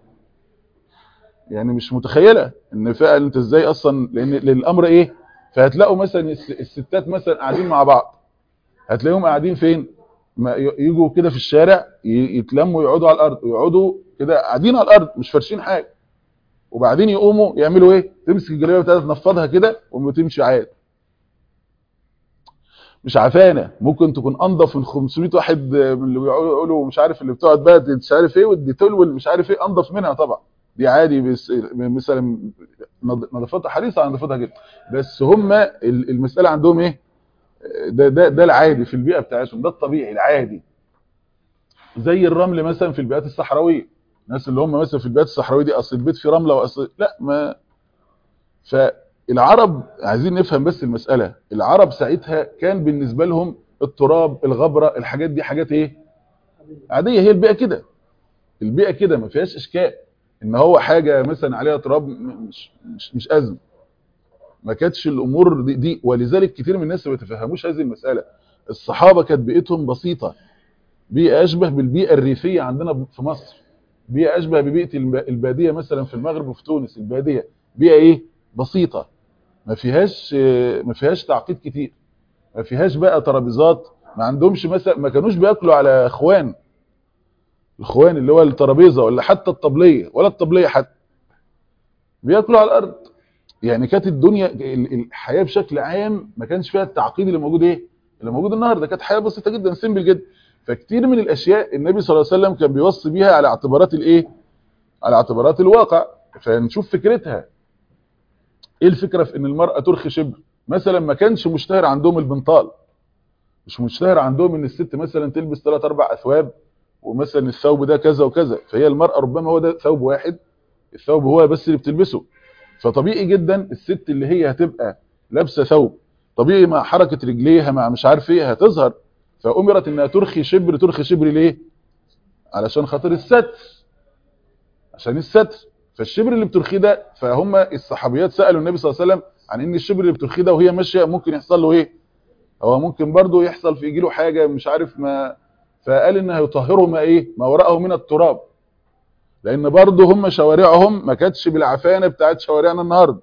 يعني مش متخيله ان فعلا انت ازاي اصلا لان الامر ايه فهتلاقوا مثلا الس- الستات مثلا قاعدين مع بعض هتلاقيهم قاعدين فين ما ي- يجوا كده في الشارع ي- يتلموا يقعدوا على الارض ويقعدوا كده قاعدين على الارض مش فارشين حاجه وبعدين يقوموا يعملوا ايه تمسك الجلابيه بتاعتها تنفضها كده وتمشي عادي مش عفانه ممكن تكون انضف من 500 واحد من اللي بيقولوا مش عارف اللي بتقعد بقى مش عارف ايه والديتول والمش عارف ايه انضف منها طبعا دي عادي بس مثلا نظافتها حريصه على نظافتها جدا بس هم المساله عندهم ايه ده ده ده العادي في البيئه بتاعتهم ده الطبيعي العادي زي الرمل مثلا في البيئات الصحراويه الناس اللي هم مثلا في البيئات الصحراويه دي اصل البيت فيه رمله واصل لا ما فالعرب عايزين نفهم بس المساله العرب ساعتها كان بالنسبه لهم التراب الغبره الحاجات دي حاجات ايه عاديه هي البيئه كده البيئه كده ما فيهاش اشكال ان هو حاجه مثلا عليها تراب مش مش, مش ازمه ما كانتش الامور دي, دي ولذلك كتير من الناس ما بيتفهموش هذه المساله الصحابه كانت بيئتهم بسيطه بيئه اشبه بالبيئه الريفيه عندنا في مصر بيئه اشبه ببيئه الباديه مثلا في المغرب وفي تونس الباديه بيئه ايه بسيطه ما فيهاش ما فيهاش تعقيد كتير ما فيهاش بقى ترابيزات ما عندهمش مثلا ما كانوش بياكلوا على اخوان الاخوان اللي هو الترابيزه ولا حتى الطبليه ولا الطبليه حتى بياكلوا على الارض يعني كانت الدنيا الحياه بشكل عام ما كانش فيها التعقيد اللي موجود ايه اللي موجود النهارده كانت حياه بسيطه جدا سيمبل جدا فكتير من الاشياء النبي صلى الله عليه وسلم كان بيوصي بيها على اعتبارات الايه على اعتبارات الواقع فنشوف فكرتها ايه الفكره في ان المراه ترخي شبر مثلا ما كانش مشتهر عندهم البنطال مش مشتهر عندهم ان الست مثلا تلبس ثلاث اربع اثواب ومثلا الثوب ده كذا وكذا فهي المراه ربما هو ده ثوب واحد الثوب هو بس اللي بتلبسه فطبيعي جدا الست اللي هي هتبقى لابسه ثوب طبيعي مع حركه رجليها مع مش عارف ايه هتظهر فامرت انها ترخي شبر ترخي شبر ليه علشان خاطر الستر عشان الستر فالشبر اللي بترخيه ده فهم الصحابيات سالوا النبي صلى الله عليه وسلم عن ان الشبر اللي بترخيه ده وهي ماشيه ممكن يحصل له ايه هو ممكن برضه يحصل في يجي له حاجه مش عارف ما فقال انها يطهره ما ايه ما وراءه من التراب لان برضه هم شوارعهم ما كانتش بالعفانه بتاعت شوارعنا النهارده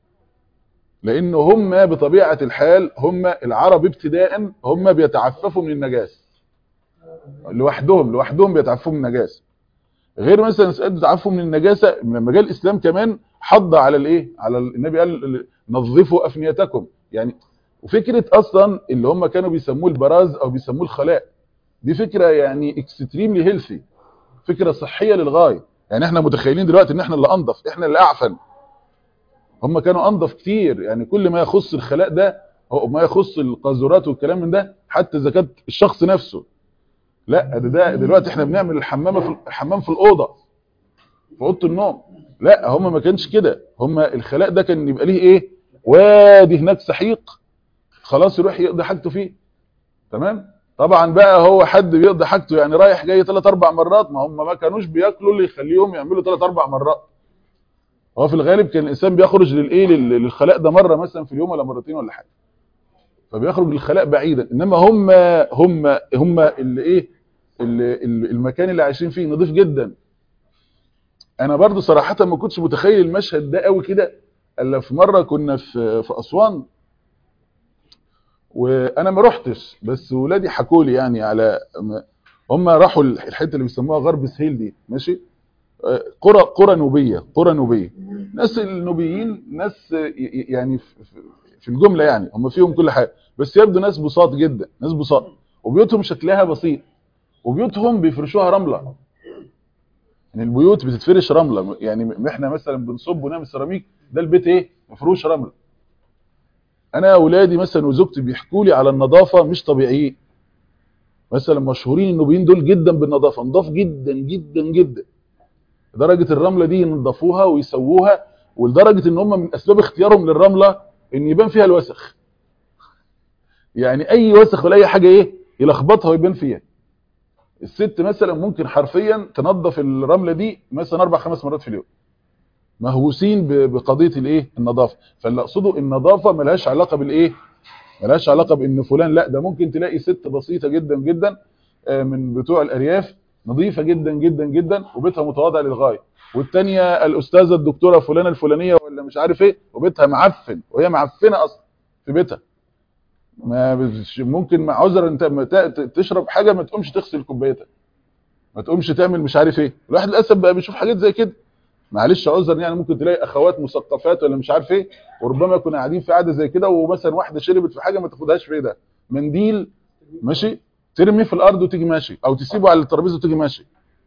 لان هم بطبيعه الحال هم العرب ابتداء هم بيتعففوا من النجاسه لوحدهم لوحدهم بيتعففوا من النجاسه غير مثلا مساله تعففوا من النجاسه لما جاء الاسلام كمان حض على الايه على النبي قال نظفوا افنيتكم يعني وفكره اصلا اللي هم كانوا بيسموه البراز او بيسموه الخلاء دي فكره يعني اكستريملي هيلثي فكره صحيه للغايه يعني احنا متخيلين دلوقتي ان احنا اللي انضف احنا اللي اعفن هم كانوا انضف كتير يعني كل ما يخص الخلاء ده او ما يخص القاذورات والكلام من ده حتى اذا كانت الشخص نفسه لا ده, ده دلوقتي احنا بنعمل الحمامه في الحمام في الاوضه في اوضه النوم لا هم ما كانش كده هم الخلاء ده كان يبقى ليه ايه وادي هناك سحيق خلاص يروح يقضي حاجته فيه تمام طبعا بقى هو حد بيقضي حاجته يعني رايح جاي ثلاث اربع مرات ما هم ما كانوش بياكلوا اللي يخليهم يعملوا ثلاث اربع مرات هو في الغالب كان الانسان بيخرج للايه للخلاء ده مره مثلا في اليوم ولا مرتين ولا حاجه فبيخرج للخلاء بعيدا انما هم هم هم اللي ايه اللي المكان اللي عايشين فيه نظيف جدا انا برضو صراحه ما كنتش متخيل المشهد ده قوي كده الا في مره كنا في في اسوان وانا ما رحتش بس ولادي حكوا لي يعني على هم راحوا الحته اللي بيسموها غرب سهيل دي ماشي قرى قرى نوبيه قرى نوبيه ناس النوبيين ناس يعني في الجمله يعني هم فيهم كل حاجه بس يبدو ناس بساط جدا ناس بساط وبيوتهم شكلها بسيط وبيوتهم بيفرشوها رمله يعني البيوت بتتفرش رمله يعني احنا مثلا بنصب ونعمل سيراميك ده البيت ايه مفروش رمله انا اولادي مثلا وزوجتي بيحكوا لي على النظافه مش طبيعيين مثلا مشهورين النوبيين دول جدا بالنظافه نضاف جدا جدا جدا درجه الرمله دي ينضفوها ويسووها ولدرجه ان هم من اسباب اختيارهم للرمله ان يبان فيها الوسخ يعني اي وسخ ولا اي حاجه ايه يلخبطها ويبان فيها الست مثلا ممكن حرفيا تنظف الرمله دي مثلا اربع خمس مرات في اليوم مهووسين بقضيه الايه النظافه فاللي اقصده النظافه ملهاش علاقه بالايه ملهاش علاقه بان فلان لا ده ممكن تلاقي ست بسيطه جدا جدا من بتوع الارياف نظيفه جدا جدا جدا وبيتها متواضع للغايه والثانيه الاستاذه الدكتوره فلانه الفلانيه ولا مش عارف ايه وبيتها معفن وهي معفنه اصلا في بيتها ما ممكن مع عذر انت تشرب حاجه ما تقومش تغسل كوبايتها ما تقومش تعمل مش عارف ايه الواحد للاسف بقى بيشوف حاجات زي كده معلش عذر يعني ممكن تلاقي اخوات مثقفات ولا مش عارف ايه وربما يكونوا قاعدين في قعده زي كده ومثلا واحده شربت في حاجه ما تاخدهاش في ايدها منديل ماشي ترميه في الارض وتيجي ماشي او تسيبه على الترابيزه وتيجي ماشي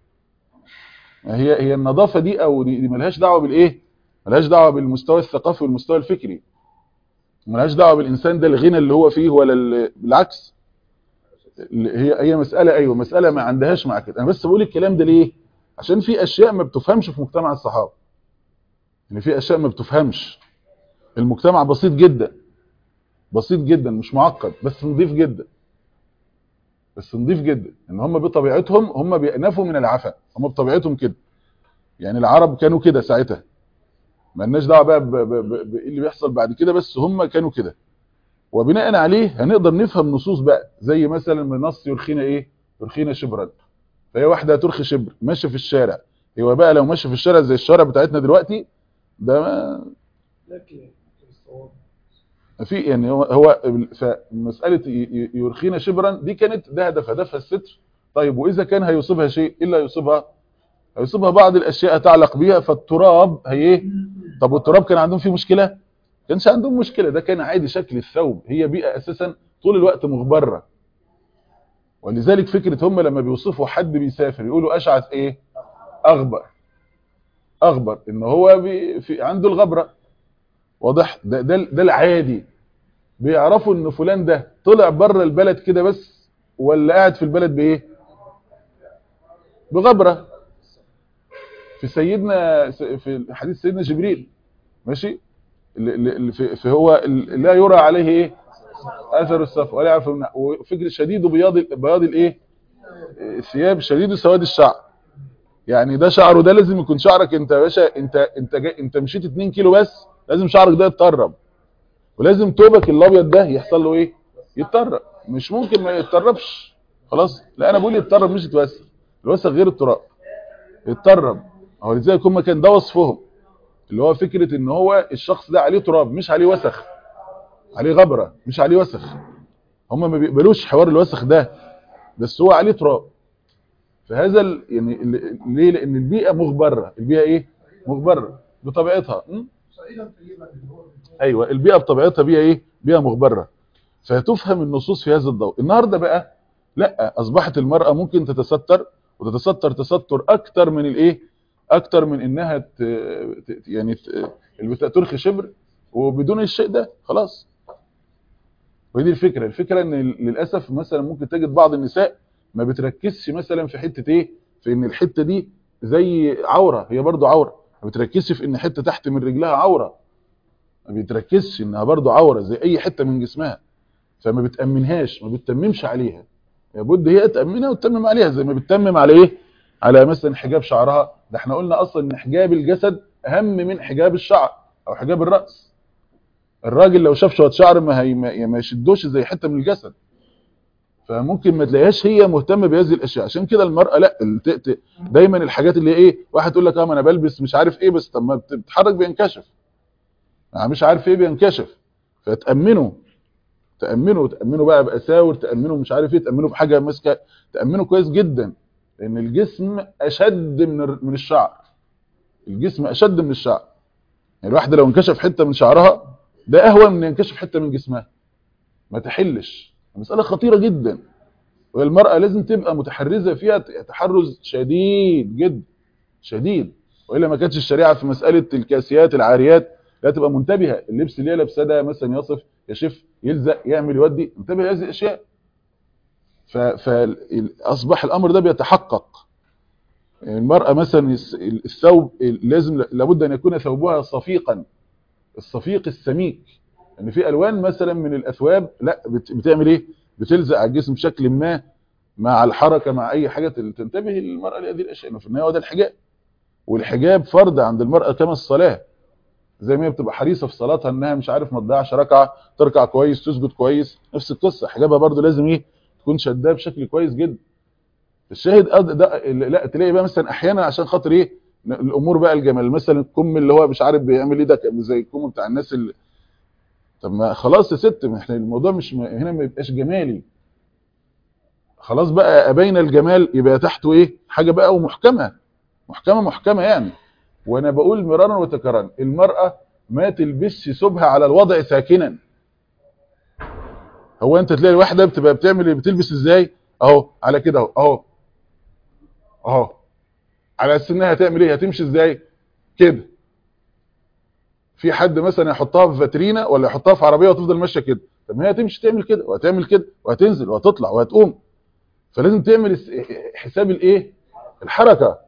هي هي النظافه دي او دي, دي ملهاش دعوه بالايه ملهاش دعوه بالمستوى الثقافي والمستوى الفكري ملهاش دعوه بالانسان ده الغنى اللي هو فيه ولا ال- بالعكس ال- هي هي مساله ايوه مساله ما عندهاش مع كده انا بس بقول الكلام ده ليه عشان في اشياء ما بتفهمش في مجتمع الصحابه يعني في اشياء ما بتفهمش المجتمع بسيط جدا بسيط جدا مش معقد بس نظيف جدا بس نظيف جدا ان هم بطبيعتهم هم بيأنفوا من العفاء هم بطبيعتهم كده يعني العرب كانوا كده ساعتها ما لناش دعوه بقى ب- ب- ب- بايه اللي بيحصل بعد كده بس هم كانوا كده وبناء عليه هنقدر نفهم نصوص بقى زي مثلا من نص يرخينا ايه يرخينا شبرا فهي واحده هترخي شبر ماشيه في الشارع هو بقى لو ماشي في الشارع زي الشارع بتاعتنا دلوقتي ده ما لكن الصواب في يعني هو هو فمساله ي- ي- يرخينا شبرا دي كانت ده هدف هدفها الستر طيب واذا كان هيصيبها شيء الا يصيبها هيصيبها بعض الاشياء تعلق بها فالتراب هي ايه طب والتراب كان عندهم فيه مشكله كانش عندهم مشكله ده كان عادي شكل الثوب هي بيئه اساسا طول الوقت مغبره ولذلك فكره هم لما بيوصفوا حد بيسافر يقولوا اشعث ايه اغبر اغبر ان هو بي في عنده الغبره واضح ده ده, ده العادي بيعرفوا ان فلان ده طلع بره البلد كده بس ولا قاعد في البلد بايه بغبره في سيدنا في حديث سيدنا جبريل ماشي ال- ال- في في هو ال- لا يرى عليه ايه اثر السفر ولا يعرف من- وفكر شديد بياض بياض الايه الثياب شديد سواد الشعر يعني ده شعره ده لازم يكون شعرك انت يا باشا انت انت جاي انت مشيت 2 كيلو بس لازم شعرك ده يتطرب ولازم توبك الابيض ده يحصل له ايه يتطرب مش ممكن ما يتطربش خلاص لا انا بقول يتطرب مش يتوسخ الوسخ غير التراب يتطرب هو لذلك هم كان ده وصفهم اللي هو فكرة ان هو الشخص ده عليه تراب مش عليه وسخ عليه غبرة مش عليه وسخ هم ما بيقبلوش حوار الوسخ ده بس هو عليه تراب فهذا ال... يعني ال- ليه لان البيئة مغبرة البيئة ايه مغبرة بطبيعتها م? صعيدا طيبا اللي هو ايوه البيئة بطبيعتها بيئة ايه بيئة مغبرة فتفهم النصوص في هذا الضوء النهاردة بقى لا اصبحت المرأة ممكن تتستر وتتستر تستر اكتر من الايه اكتر من انها ت... ت... يعني ت... البتاع ترخي شبر وبدون الشيء ده خلاص ودي الفكرة الفكرة ان للأسف مثلا ممكن تجد بعض النساء ما بتركزش مثلا في حتة ايه في ان الحتة دي زي عورة هي برضو عورة ما بتركزش في ان حتة تحت من رجلها عورة ما بتركزش انها برضو عورة زي اي حتة من جسمها فما بتأمنهاش ما بتتممش عليها لابد هي تأمنها وتتمم عليها زي ما بتتمم على ايه على مثلا حجاب شعرها ده احنا قلنا اصلا ان حجاب الجسد اهم من حجاب الشعر او حجاب الرأس الراجل لو شاف شويه شعر ما هي ما ما يشدوش زي حته من الجسد فممكن ما تلاقيهاش هي مهتمه بهذه الاشياء عشان كده المراه لا الت- ت- دايما الحاجات اللي ايه واحد يقول لك اه ما انا بلبس مش عارف ايه بس طب ما بت- بتتحرك بينكشف يعني مش عارف ايه بينكشف فتامنوا تامنوا تامنوا بقى باساور تامنوا مش عارف ايه تامنوا بحاجه ماسكه تامنوا كويس جدا لان الجسم اشد من الر- من الشعر الجسم اشد من الشعر يعني الواحده لو انكشف حته من شعرها ده اهون من ينكشف حته من جسمها ما تحلش مساله خطيره جدا والمراه لازم تبقى متحرزه فيها تحرز شديد جدا شديد والا ما كانتش الشريعه في مساله الكاسيات العاريات لا تبقى منتبهه اللبس اللي هي لابساه ده مثلا يصف يشف يلزق يعمل يودي انتبه لهذه الاشياء فاصبح الامر ده بيتحقق المراه مثلا الس- الثوب لازم لابد ان يكون ثوبها صفيقا الصفيق السميك ان يعني في الوان مثلا من الاثواب لا بت- بتعمل ايه بتلزق على الجسم بشكل ما مع الحركه مع اي حاجه تل- تنتبه المراه لهذه الاشياء إنه في النهايه هو ده الحجاب والحجاب فرض عند المراه كما الصلاه زي ما هي بتبقى حريصه في صلاتها انها مش عارف ما تضيعش ركعه تركع كويس تسجد كويس نفس القصه حجابها برضو لازم ايه تكون شداه بشكل كويس جدا الشاهد أد- ده لا تلاقي بقى مثلا احيانا عشان خاطر ايه الامور بقى الجمال مثلا الكم اللي هو مش عارف بيعمل ايه ده زي الكم بتاع الناس اللي طب ما خلاص يا ست ما احنا الموضوع مش م... هنا ما يبقاش جمالي خلاص بقى ابين الجمال يبقى تحته ايه حاجه بقى ومحكمه محكمه محكمه يعني وانا بقول مرارا وتكرارا المراه ما تلبسش ثوبها على الوضع ساكنا هو انت تلاقي واحده بتبقى بتعمل بتلبس ازاي اهو على كده اهو اهو اهو على اساس انها هتعمل ايه هتمشي ازاي كده في حد مثلا يحطها في فاترينا ولا يحطها في عربيه وتفضل ماشيه كده طب ما هي هتمشي تعمل كده وهتعمل كده وهتنزل وهتطلع وهتقوم فلازم تعمل اس- حساب الايه الحركه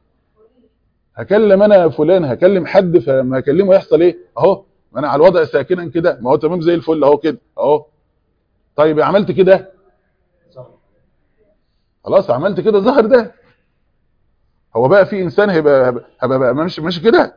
هكلم انا فلان هكلم حد فلما هكلمه يحصل ايه اهو ما انا على الوضع ساكنا كده ما هو تمام زي الفل اهو كده اهو طيب عملت كده خلاص عملت كده ظهر ده هو بقى في انسان هيبقى هيبقى هيبقى بقى ماشي ماشي كده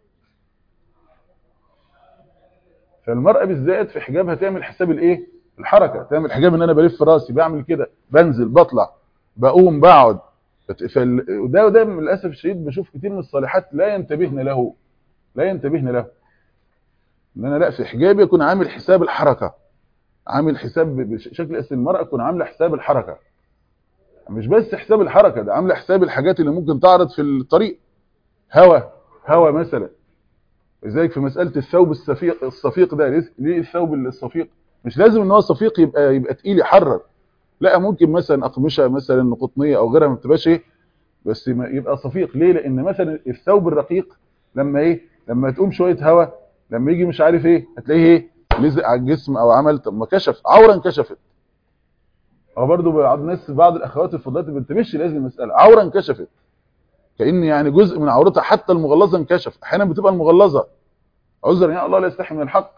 فالمرأة بالذات في حجابها تعمل حساب الايه الحركة تعمل حجاب ان انا بلف راسي بعمل كده بنزل بطلع بقوم بقعد فت- فال... وده وده للاسف الشديد بشوف كتير من الصالحات لا ينتبهن له لا ينتبهن له ان انا لا في حجابي اكون عامل حساب الحركة عامل حساب بشكل اسم المرأة تكون عامله حساب الحركة مش بس حساب الحركة ده عامله حساب الحاجات اللي ممكن تعرض في الطريق هوا هوا مثلا لذلك في مسألة الثوب الصفيق الصفيق ده ليه- ليه الثوب الصفيق مش لازم ان هو صفيق يبقى يبقى تقيل يحرر لا ممكن مثلا اقمشه مثلا قطنيه او غيرها ما بتبقاش ايه بس ما- يبقى صفيق ليه لان مثلا الثوب الرقيق لما ايه لما تقوم شويه هوا لما يجي مش عارف ايه هتلاقيه ايه لزق على الجسم او عمل طب ما كشف عورا انكشفت هو برضه بعض الناس بعض الاخوات الفضلات ما بتنتبهش لهذه المساله عورا انكشفت كان يعني جزء من عورتها حتى المغلظه انكشف احيانا بتبقى المغلظه عذرا يا الله لا يستحي من الحق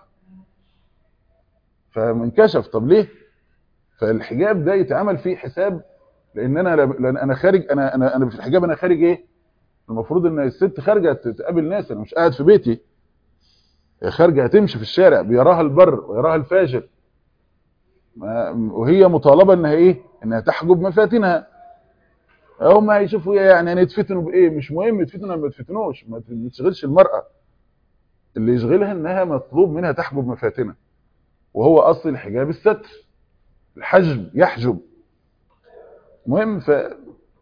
فمنكشف طب ليه فالحجاب ده يتعمل فيه حساب لان انا لان انا خارج انا انا انا في الحجاب انا خارج ايه المفروض ان الست خارجه تقابل ناس انا مش قاعد في بيتي هي خارجه هتمشي في الشارع بيراها البر ويراها الفاجر ما- وهي مطالبه انها ايه انها تحجب مفاتنها هم هيشوفوا ايه يعني هنتفتنوا بايه مش مهم يتفتنوا ولا ما يتفتنوش ما تشغلش المراه اللي يشغلها انها مطلوب منها تحجب مفاتنها وهو اصل الحجاب الستر الحجب يحجب مهم ف إيه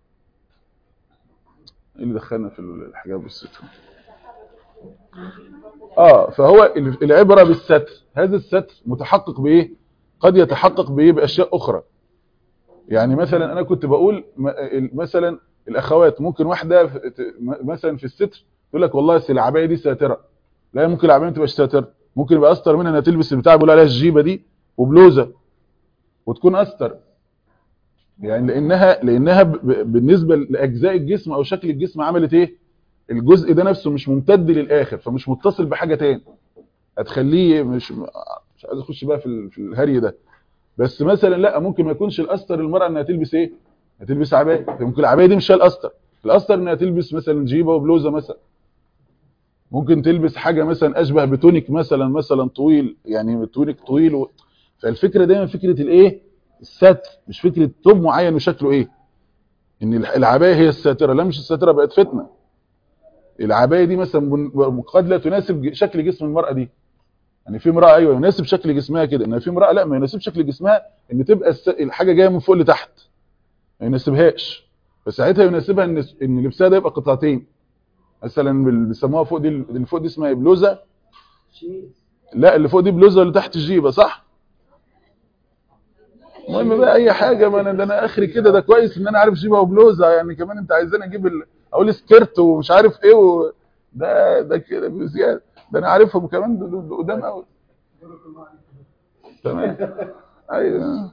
اللي دخلنا في الحجاب والستر اه فهو العبره بالستر هذا الستر متحقق بايه قد يتحقق بايه باشياء اخرى يعني مثلا انا كنت بقول م- مثلا الاخوات ممكن واحده في- ت- مثلا في الستر تقول لك والله أصل العبايه دي ساتره لا ممكن العبايه ما تبقاش ساتره ممكن يبقى استر منها انها تلبس البتاع بيقول عليها الجيبه دي وبلوزه وتكون استر يعني لانها لانها ب- ب- بالنسبه لاجزاء الجسم او شكل الجسم عملت ايه الجزء ده نفسه مش ممتد للاخر فمش متصل بحاجه تاني هتخليه مش مش عايز اخش بقى في ال- في الهري ده بس مثلا لا ممكن ما يكونش الاستر المراه انها تلبس ايه هتلبس عبايه ممكن العبايه دي مش هي الاستر الاستر انها تلبس مثلا جيبه وبلوزه مثلا ممكن تلبس حاجه مثلا اشبه بتونيك مثلا مثلا طويل يعني تونيك طويل و... فالفكره دايما فكره الايه الستر مش فكره ثوب معين وشكله ايه ان الع- العبايه هي الساتره لا مش الساتره بقت فتنه العبايه دي مثلا بن- قد لا تناسب ج- شكل جسم المراه دي يعني في امراه ايوه يناسب شكل جسمها كده ان في امراه لا ما يناسب شكل جسمها ان تبقى الس- الحاجه جايه من فوق لتحت ما يناسبهاش فساعتها يناسبها ان ان لبسها ده يبقى قطعتين مثلا بال- بيسموها فوق دي اللي فوق دي اسمها إيه؟ بلوزه لا اللي فوق دي بلوزه اللي تحت الجيبه صح المهم بقى اي حاجه ما انا ده انا اخري كده ده كويس ان انا عارف جيبه وبلوزه يعني كمان انت عايزاني اجيب ال... اقول سكيرت ومش عارف ايه و... ده ده كده بزياده ده انا عارفهم كمان دول- دول قدام قوي تمام ايوه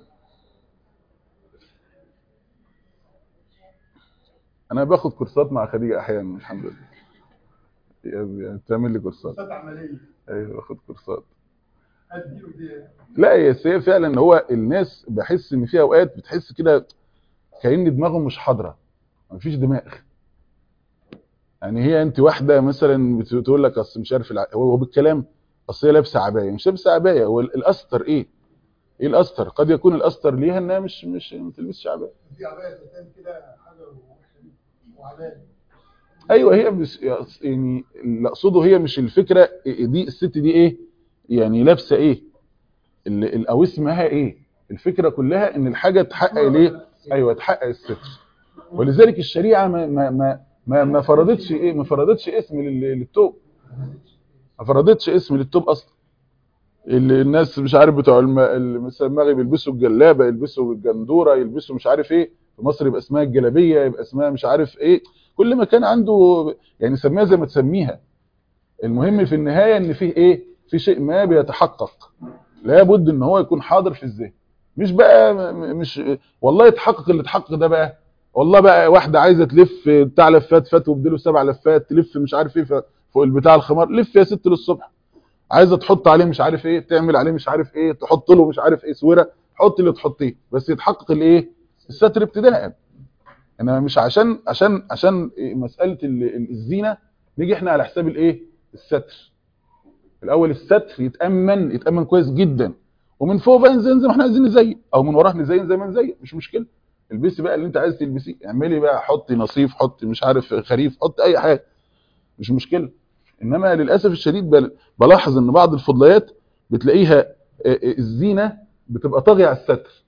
انا باخد كورسات مع خديجه احيانا الحمد لله يعني بتعمل لي كورسات كورسات عمليه ايوه باخد كورسات ادي ودي لا هي هي فعلا هو الناس بحس ان في اوقات بتحس كده كأن دماغهم مش حاضره مفيش دماغ يعني هي انت واحده مثلا بتقول لك اصل مش عارف الع... هو هو بالكلام اصل هي لابسه عبايه مش لابسه عبايه هو ال- الاستر ايه ايه الاستر قد يكون الاستر ليها انها مش مش ما تلبسش عبايه في عبايه ستان كده حاجه وحشه دي وعبايه ايوه هي بس يعني اللي اقصده هي مش الفكره دي الست دي ايه يعني لابسه ايه ال- ال- او اسمها ايه الفكره كلها ان الحاجه تحقق ليه ايوه تحقق الستر ولذلك الشريعه ما ما ما ما, ما فرضتش ايه ما فرضتش اسم لل- للتوب ما فرضتش اسم للتوب اصلا اللي الناس مش عارف بتوع الم- المغرب يلبسوا الجلابه يلبسوا الجندوره يلبسوا مش عارف ايه في مصر يبقى اسمها الجلابيه يبقى اسمها مش عارف ايه كل مكان عنده يعني سميها زي ما تسميها المهم في النهايه ان فيه ايه في شيء ما بيتحقق لابد ان هو يكون حاضر في الذهن مش بقى م- م- مش والله يتحقق اللي اتحقق ده بقى والله بقى واحده عايزه تلف بتاع لفات فات وبدله سبع لفات تلف مش عارف ايه ف- فوق البتاع الخمار لف يا ست للصبح عايزه تحط عليه مش عارف ايه تعمل عليه مش عارف ايه تحط له مش عارف ايه سوره حط اللي تحطيه بس يتحقق الايه الستر ابتداء انا مش عشان عشان عشان إيه مساله ال- ال- الزينه نيجي احنا على حساب الايه الستر الاول الستر يتامن يتامن كويس جدا ومن فوق بقى نزين زي ما احنا عايزين نزين او من وراه نزين زي ما نزين مش مشكله البسي بقى اللي انت عايز تلبسيه اعملي بقى حطي نصيف حطي مش عارف خريف حطي اي حاجه مش مشكله انما للاسف الشديد بل- بلاحظ ان بعض الفضليات بتلاقيها آه، آه، الزينه بتبقى طاغيه على الستر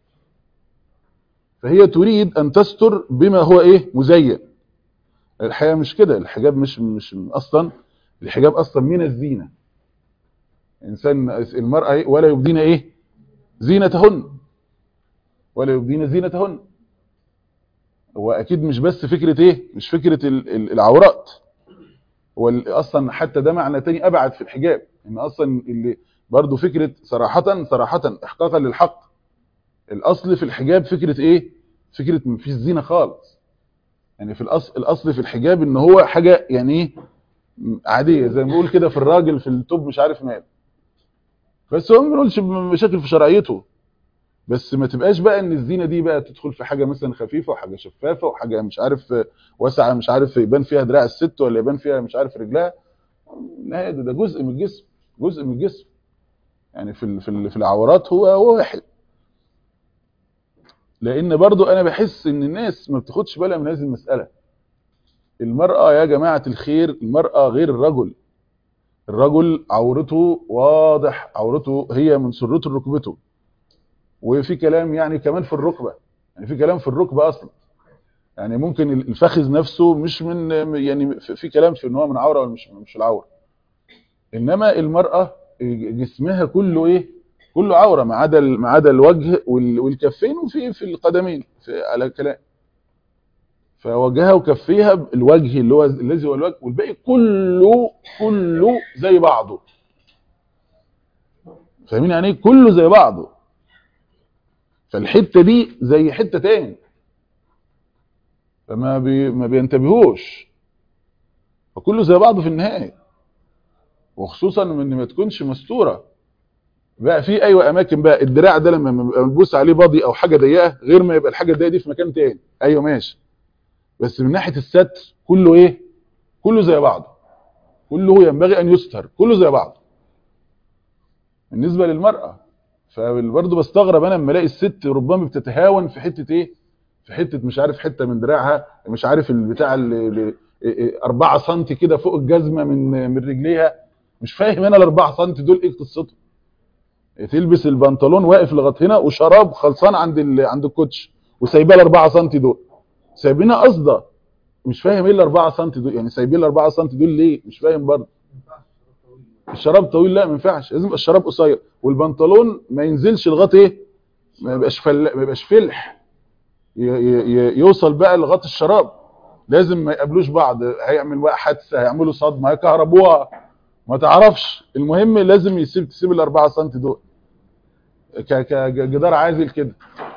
فهي تريد ان تستر بما هو ايه مزين الحقيقه مش كده الحجاب مش مش اصلا الحجاب اصلا من الزينه انسان المراه إيه؟ ولا يبدين ايه زينتهن ولا يبدين زينتهن هو اكيد مش بس فكره ايه مش فكره ال- ال- العورات هو ال- اصلا حتى ده معنى تاني ابعد في الحجاب ان اصلا اللي برضو فكره صراحه صراحه احقاقا للحق الاصل في الحجاب فكره ايه فكره مفيش زينه خالص يعني في الاصل الاصل في الحجاب ان هو حاجه يعني ايه عاديه زي ما بنقول كده في الراجل في التوب مش عارف مال بس هو ما بنقولش مشاكل في شرعيته بس ما تبقاش بقى ان الزينه دي بقى تدخل في حاجه مثلا خفيفه وحاجه شفافه وحاجه مش عارف واسعه مش عارف يبان فيها دراع الست ولا يبان فيها مش عارف رجلها لا ده, ده جزء من الجسم جزء من الجسم يعني في ال- في ال- في العورات هو هو واحد لان برضو انا بحس ان الناس ما بتاخدش بالها من هذه المساله المراه يا جماعه الخير المراه غير الرجل الرجل عورته واضح عورته هي من سرته لركبته وفي كلام يعني كمان في الركبه يعني في كلام في الركبه اصلا يعني ممكن الفخذ نفسه مش من يعني في في كلام في ان هو من عوره ولا مش مش العوره انما المراه جسمها كله ايه كله عوره ما عدا ال- ما عدا الوجه وال- والكفين وفي في القدمين في على كلام فوجهها وكفيها الوجه اللي هو الذي هو الوجه والباقي كله كله زي بعضه فاهمين يعني ايه كله زي بعضه فالحته دي زي حته تاني فما بي ما بينتبهوش فكله زي بعضه في النهايه وخصوصا ان ما تكونش مستوره بقى في ايوه اماكن بقى الدراع ده لما بيبقى ملبوس عليه باضي او حاجه ضيقه غير ما يبقى الحاجه الضيقه دي في مكان تاني ايوه ماشي بس من ناحيه الستر كله ايه كله زي بعضه كله ينبغي ان يستر كله زي بعضه بالنسبه للمراه فبرضه بستغرب انا لما الاقي الست ربما بتتهاون في حته ايه في حته مش عارف حته من دراعها مش عارف البتاع اللي 4 سم كده فوق الجزمه من من رجليها مش فاهم انا ال 4 سم دول ايه قصتهم تلبس البنطلون واقف لغايه هنا وشراب خلصان عند ال... عند الكوتش وسايباه ال 4 سم دول سايبينها قصده مش فاهم ايه ال 4 سم دول يعني سايبين ال 4 سم دول ليه مش فاهم برضه الشراب طويل لا ما ينفعش لازم يبقى الشراب قصير والبنطلون ما ينزلش لغايه ايه ما يبقاش فل... ما يبقاش فلح ي... ي... يوصل بقى لغايه الشراب لازم ما يقابلوش بعض هيعمل بقى حادثه هيعملوا صدمه هيكهربوها ما تعرفش المهم لازم يسيب تسيب ال 4 سم دول ك... كجدار عازل كده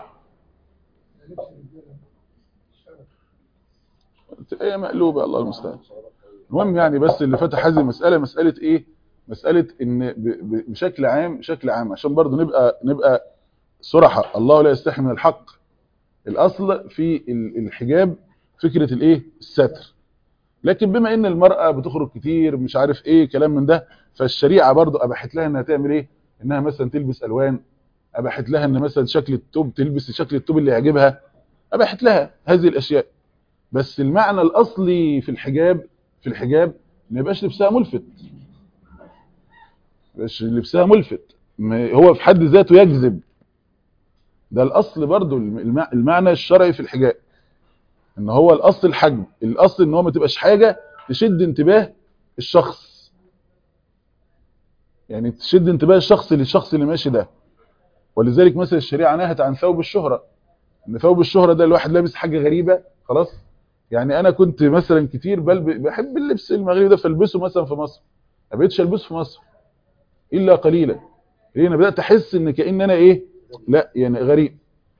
ايه مقلوبه الله المستعان المهم يعني بس اللي فتح هذه المساله مساله ايه مساله ان ب... ب... بشكل عام بشكل عام عشان برضه نبقى نبقى صراحه الله لا يستحي من الحق الاصل في الحجاب فكره الايه الستر لكن بما ان المراه بتخرج كتير مش عارف ايه كلام من ده فالشريعه برضو اباحت لها انها تعمل ايه انها مثلا تلبس الوان اباحت لها ان مثلا شكل التوب تلبس شكل التوب اللي يعجبها اباحت لها هذه الاشياء بس المعنى الاصلي في الحجاب في الحجاب ما يبقاش لبسها ملفت مش لبسها ملفت هو في حد ذاته يجذب ده الاصل برضو المعنى الشرعي في الحجاب ان هو الاصل الحجم الاصل ان هو ما تبقاش حاجه تشد انتباه الشخص يعني تشد انتباه الشخص للشخص اللي ماشي ده ولذلك مثلا الشريعه نهت عن ثوب الشهره ان ثوب الشهره ده الواحد لابس حاجه غريبه خلاص يعني انا كنت مثلا كتير بل بحب اللبس المغربي ده فالبسه مثلا في مصر ما بقتش البسه في مصر الا قليلا ليه انا بدات احس ان كان انا ايه لا يعني غريب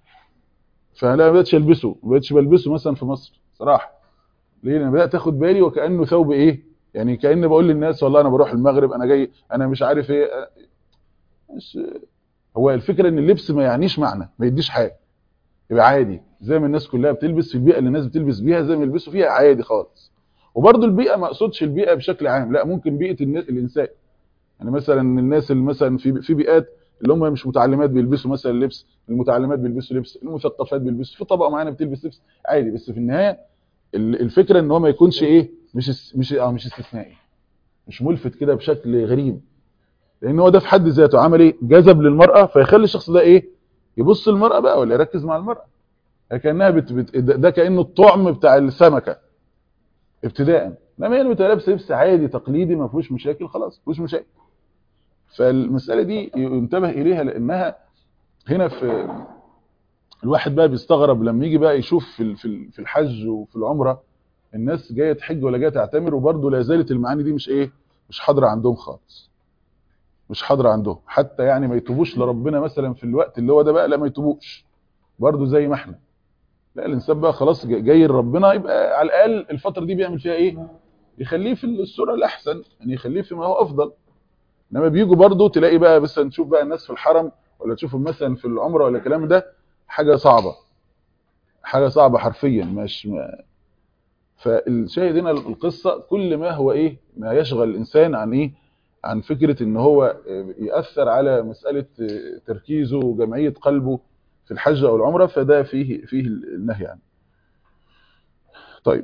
فلا ما بقتش البسه ما بقتش بلبسه مثلا في مصر صراحه ليه انا بدات اخد بالي وكانه ثوب ايه يعني كاني بقول للناس والله انا بروح المغرب انا جاي انا مش عارف ايه مش هو الفكره ان اللبس ما يعنيش معنى ما يديش حاجه يبقى عادي زي ما الناس كلها بتلبس في البيئه اللي الناس بتلبس بيها زي ما يلبسوا فيها عادي خالص وبرضه البيئه ما اقصدش البيئه بشكل عام لا ممكن بيئه الناس الانسان يعني مثلا الناس اللي مثلا في في بيئات اللي هم مش متعلمات بيلبسوا مثلا لبس المتعلمات بيلبسوا لبس المثقفات بيلبسوا في طبقه معينه بتلبس لبس عادي بس في النهايه الفكره ان هو ما يكونش ايه مش مش اه مش استثنائي مش ملفت كده بشكل غريب لان هو ده في حد ذاته عمل ايه جذب للمراه فيخلي الشخص ده ايه يبص للمراه بقى ولا يركز مع المراه كانها بت... بت... ده كانه الطعم بتاع السمكه ابتداء انما هي اللي لابسه لبس عادي تقليدي ما فيهوش مشاكل خلاص ما فيهوش مشاكل فالمساله دي ينتبه اليها لانها هنا في الواحد بقى بيستغرب لما يجي بقى يشوف في في الحج وفي العمره الناس جايه تحج ولا جايه تعتمر وبرضه لا زالت المعاني دي مش ايه مش حاضره عندهم خالص مش حاضره عندهم حتى يعني ما يتوبوش لربنا مثلا في الوقت اللي هو ده بقى لا ما يتوبوش برضه زي ما احنا لا الانسان بقى خلاص جاي لربنا يبقى على الاقل الفتره دي بيعمل فيها ايه يخليه في الصوره الاحسن يعني يخليه فيما هو افضل انما بيجوا برضه تلاقي بقى بس نشوف بقى الناس في الحرم ولا تشوفهم مثلا في العمره ولا الكلام ده حاجه صعبه حاجه صعبه حرفيا مش ما فالشاهد هنا القصه كل ما هو ايه ما يشغل الانسان عن ايه عن فكره ان هو ياثر على مساله تركيزه وجمعيه قلبه في الحج او العمره فده فيه فيه النهي عنه طيب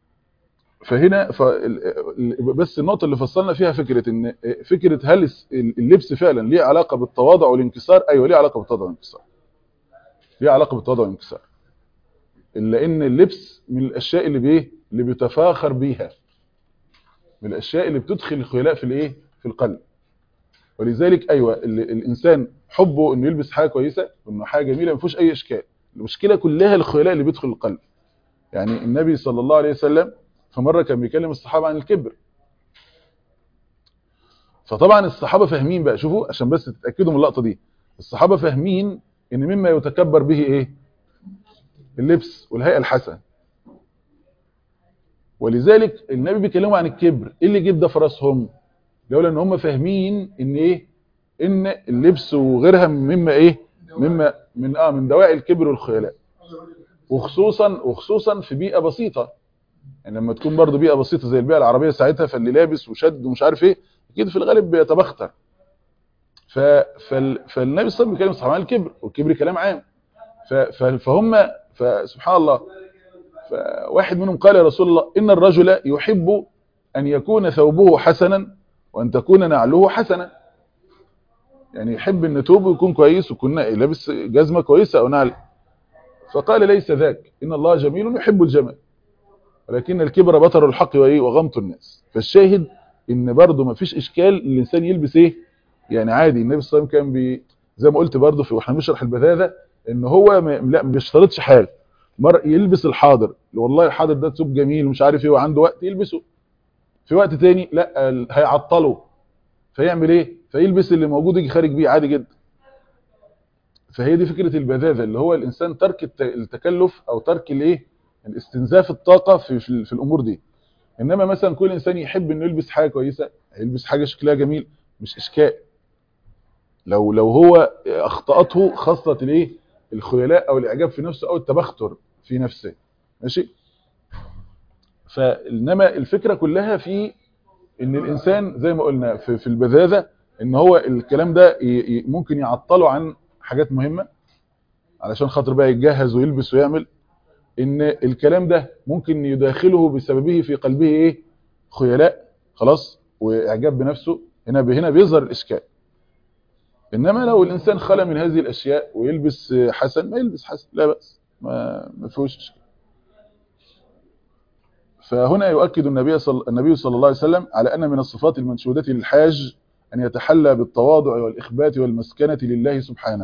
فهنا ف بس النقطه اللي فصلنا فيها فكره ان فكره هل اللبس فعلا ليه علاقه بالتواضع والانكسار ايوه ليه علاقه بالتواضع والانكسار ليه علاقه بالتواضع والانكسار الا ان اللبس من الاشياء اللي بايه اللي بيتفاخر بيها من الاشياء اللي بتدخل الخيلاء في الايه في القلب ولذلك ايوه الانسان حبه انه يلبس حاجه كويسه وانه حاجه جميله ما فيهوش اي اشكال المشكله كلها الخيلاء اللي بيدخل القلب يعني النبي صلى الله عليه وسلم في مره كان بيكلم الصحابه عن الكبر فطبعا الصحابه فاهمين بقى شوفوا عشان بس تتاكدوا من اللقطه دي الصحابه فاهمين ان مما يتكبر به ايه اللبس والهيئه الحسنه ولذلك النبي بيكلموا عن الكبر ايه اللي جيب ده في راسهم لولا ان هم فاهمين ان ايه ان اللبس وغيرها مما ايه مما من اه من دواعي الكبر والخيلاء وخصوصا وخصوصا في بيئه بسيطه يعني لما تكون برضه بيئه بسيطه زي البيئه العربيه ساعتها فاللي لابس وشد ومش عارف ايه اكيد في الغالب بيتبختر ف فال... فالنبي صلى الله عليه وسلم بيكلم الصحابه عن الكبر والكبر كلام عام ف... ف... فهم فسبحان الله فواحد منهم قال يا رسول الله ان الرجل يحب ان يكون ثوبه حسنا وان تكون نعله حسنا يعني يحب ان ثوبه يكون كويس ويكون لابس جزمه كويسه او نعل فقال ليس ذاك ان الله جميل يحب الجمال ولكن الكبر بطر الحق وايه وغمط الناس فالشاهد ان برضه ما فيش اشكال الانسان يلبس ايه يعني عادي النبي صلى الله عليه وسلم كان بي زي ما قلت برضه في واحنا بنشرح البذاذه ان هو ما لا ما بيشترطش حاجه مر يلبس الحاضر والله الحاضر ده ثوب جميل ومش عارف ايه وعنده وقت يلبسه في وقت تاني لا هيعطله فيعمل ايه فيلبس اللي موجود يجي خارج بيه عادي جدا فهي دي فكره البذاذه اللي هو الانسان ترك التكلف او ترك الايه الاستنزاف الطاقه في في, في الامور دي انما مثلا كل انسان يحب انه يلبس حاجه كويسه يلبس حاجه شكلها جميل مش اشكال لو لو هو اخطاته خاصه الايه الخيلاء او الاعجاب في نفسه او التبختر في نفسه ماشي فانما الفكره كلها في ان الانسان زي ما قلنا في, في البذاذه ان هو الكلام ده ممكن يعطله عن حاجات مهمه علشان خاطر بقى يتجهز ويلبس ويعمل ان الكلام ده ممكن يداخله بسببه في قلبه ايه خيلاء خلاص واعجاب بنفسه هنا هنا بيظهر الاشكال انما لو الانسان خلى من هذه الاشياء ويلبس حسن ما يلبس حسن لا باس ما ما فيهوش اشكال فهنا يؤكد النبي صلى النبي صلى الله عليه وسلم على ان من الصفات المنشوده للحاج أن يتحلى بالتواضع والإخبات والمسكنة لله سبحانه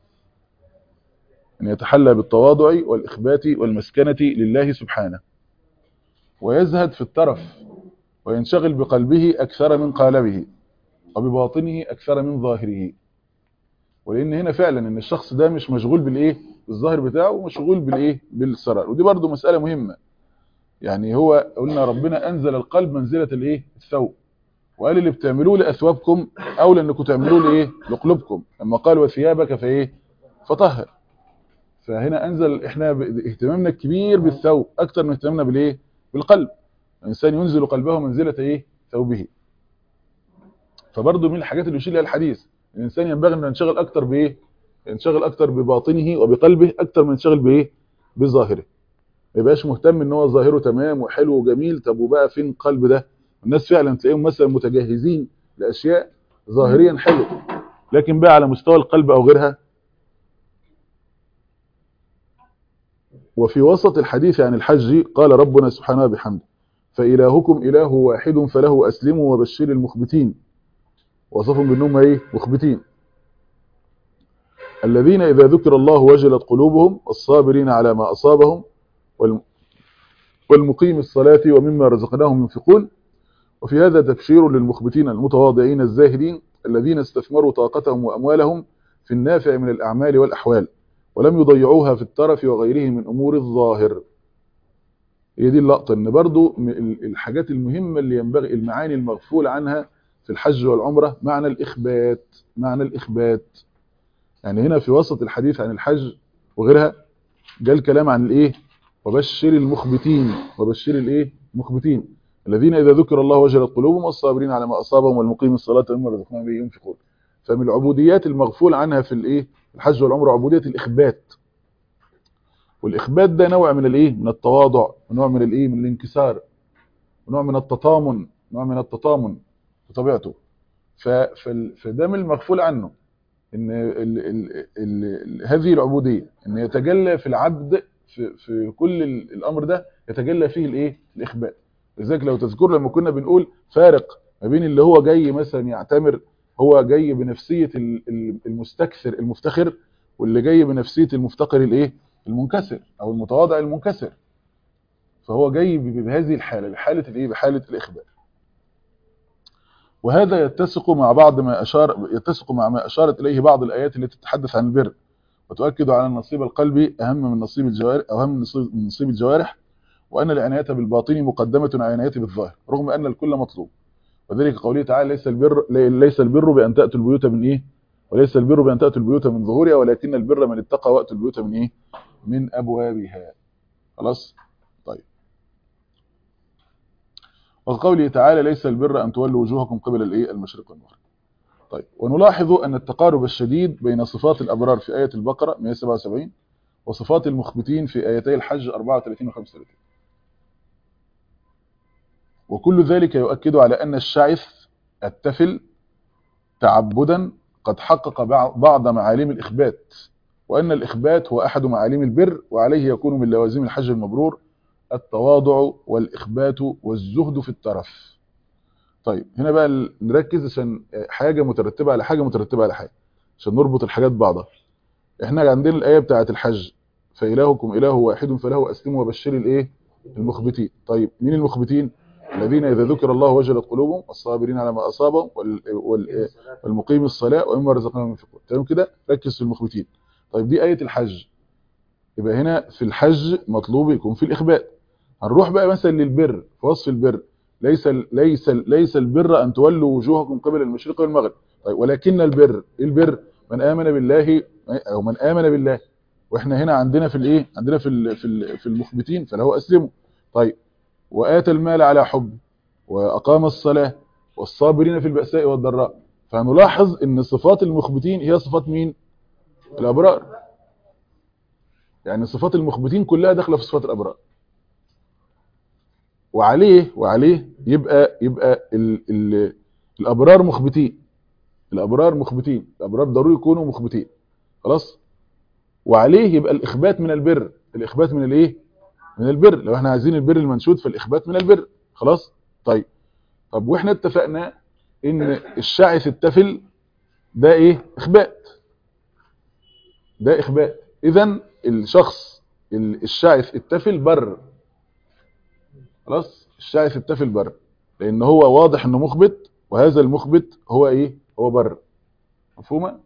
أن يتحلى بالتواضع والإخبات والمسكنة لله سبحانه ويزهد في الترف وينشغل بقلبه أكثر من قالبه وبباطنه أكثر من ظاهره ولأن هنا فعلا أن الشخص ده مش مشغول بالإيه بالظاهر بتاعه مشغول بالإيه بالسرار ودي برضو مسألة مهمة يعني هو قلنا ربنا أنزل القلب منزلة الإيه الثوب وقال اللي بتعملوه لأثوابكم أولى أنكم تعملوه لإيه لقلوبكم لما قال وثيابك فإيه فطهر فهنا أنزل إحنا اهتمامنا الكبير بالثوب أكثر من اهتمامنا بالإيه بالقلب الإنسان ينزل قلبه منزلة إيه ثوبه فبرضه من الحاجات اللي يشير لها الحديث الإنسان ينبغي أن ينشغل أكثر بإيه ينشغل أكثر بباطنه وبقلبه أكثر من ينشغل بإيه بظاهره ما يبقاش مهتم ان هو ظاهره تمام وحلو وجميل طب وبقى فين القلب ده الناس فعلا تلاقيهم مثلا متجهزين لاشياء ظاهريا حلو لكن بقى على مستوى القلب او غيرها وفي وسط الحديث عن الحج قال ربنا سبحانه بحمده فإلهكم إله واحد فله أسلموا وبشر المخبتين وصفهم بأنهم إيه مخبتين الذين إذا ذكر الله وجلت قلوبهم الصابرين على ما أصابهم والمقيم الصلاة ومما رزقناهم ينفقون وفي هذا تبشير للمخبتين المتواضعين الزاهدين الذين استثمروا طاقتهم وأموالهم في النافع من الأعمال والأحوال ولم يضيعوها في الترف وغيره من أمور الظاهر هي دي اللقطة ان برضو الحاجات المهمة اللي ينبغي المعاني المغفول عنها في الحج والعمرة معنى الإخبات معنى الإخبات يعني هنا في وسط الحديث عن الحج وغيرها جاء الكلام عن الايه وبشر المخبتين وبشر الايه المخبتين الذين اذا ذكر الله وجلت قلوبهم والصابرين على ما اصابهم والمقيم الصلاه ومما رزقناهم به ينفقون فمن العبوديات المغفول عنها في الايه الحج والعمره عبوديه الاخبات والاخبات ده نوع من الايه من التواضع ونوع من الايه من الانكسار ونوع من التطامن نوع من التطامن بطبيعته فده من المغفول عنه ان ال ال ال هذه العبوديه ان يتجلى في العبد في, في كل الامر ده يتجلى فيه الايه الاخبات لذلك لو تذكر لما كنا بنقول فارق ما بين اللي هو جاي مثلا يعتمر هو جاي بنفسيه المستكثر المفتخر واللي جاي بنفسيه المفتقر الايه المنكسر او المتواضع المنكسر فهو جاي بهذه الحاله بحاله الايه بحاله الاخبات وهذا يتسق مع بعض ما أشار يتسق مع ما أشارت إليه بعض الآيات التي تتحدث عن البر وتؤكد على النصيب القلبي أهم من نصيب الجوارح أو أهم من نصيب الجوارح وأن العناية بالباطن مقدمة على العناية بالظاهر رغم أن الكل مطلوب وذلك قوله تعالى ليس البر ليس البر بأن تأتوا البيوت من إيه وليس البر بأن تأتوا البيوت من ظهورها ولكن البر من اتقى وأتوا البيوت من إيه من أبوابها خلاص طيب وقوله تعالى ليس البر أن تولوا وجوهكم قبل الايه المشرق والمغرب طيب ونلاحظ أن التقارب الشديد بين صفات الأبرار في آية البقرة 177 وصفات المخبتين في آيتي الحج 34 و 35 وكل ذلك يؤكد على أن الشعث التفل تعبدا قد حقق بعض معالم الإخبات وأن الإخبات هو أحد معالم البر وعليه يكون من لوازم الحج المبرور التواضع والإخبات والزهد في الترف طيب هنا بقى نركز عشان حاجة مترتبة على حاجة مترتبة على حاجة عشان نربط الحاجات بعضها احنا عندنا الآية بتاعة الحج فإلهكم إله واحد فله أسلموا وبشر الإيه المخبتين طيب مين المخبتين الذين إذا ذكر الله وجلت قلوبهم الصابرين على ما أصابهم والمقيم الصلاة وإما رزقناهم ينفقون تمام كده ركز في المخبتين طيب دي آية الحج يبقى هنا في الحج مطلوب يكون في الإخبات هنروح بقى مثلا للبر في وصف البر ليس ليس ليس البر ان تولوا وجوهكم قبل المشرق والمغرب طيب ولكن البر البر من امن بالله او من امن بالله واحنا هنا عندنا في الايه عندنا في في في المخبتين فله اسلموا طيب واتى المال على حب واقام الصلاه والصابرين في البأساء والضراء فنلاحظ ان صفات المخبتين هي صفات مين الابرار يعني صفات المخبتين كلها داخله في صفات الابرار وعليه وعليه يبقى يبقى ال ال الابرار مخبتين الابرار مخبتين الابرار ضروري يكونوا مخبتين خلاص وعليه يبقى الاخبات من البر الاخبات من الايه من البر لو احنا عايزين البر المنشود فالاخبات من البر خلاص طيب طب واحنا اتفقنا ان الشعث التفل ده ايه اخبات ده اخبات اذا الشخص ال- الشعث التفل بر خلاص الشعث التفل بر لان هو واضح انه مخبت وهذا المخبت هو ايه هو بر مفهومه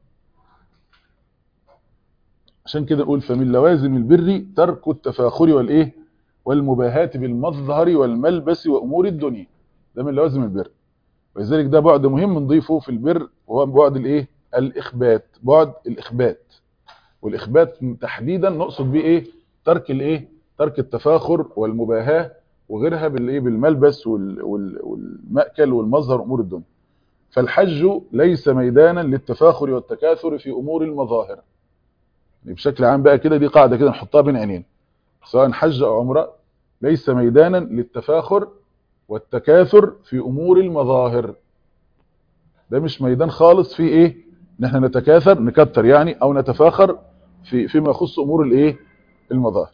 عشان كده نقول فمن لوازم البر ترك التفاخر والايه والمباهاة بالمظهر والملبس وامور الدنيا ده من لوازم البر ولذلك ده بعد مهم نضيفه في البر وهو بعد الايه الاخبات بعد الاخبات والاخبات تحديدا نقصد بيه ايه ترك الايه ترك التفاخر والمباهاة وغيرها بالايه بالملبس وال- وال- والمأكل والمظهر وامور الدنيا فالحج ليس ميدانا للتفاخر والتكاثر في امور المظاهر يعني بشكل عام بقى كده دي قاعده كده نحطها بين عينين سواء حج او عمره ليس ميدانا للتفاخر والتكاثر في امور المظاهر ده مش ميدان خالص في ايه ان احنا نتكاثر نكتر يعني او نتفاخر في فيما يخص امور الايه المظاهر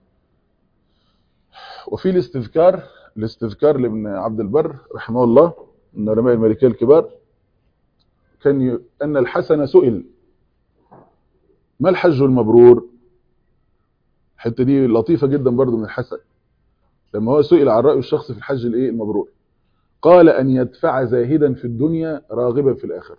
وفي الاستذكار الاستذكار لابن عبد البر رحمه الله من علماء المالكيه الكبار كان ي... ان الحسن سئل ما الحج المبرور الحته دي لطيفه جدا برضو من الحسن لما هو سئل عن رايه الشخصي في الحج الايه المبرور قال ان يدفع زاهدا في الدنيا راغبا في الاخره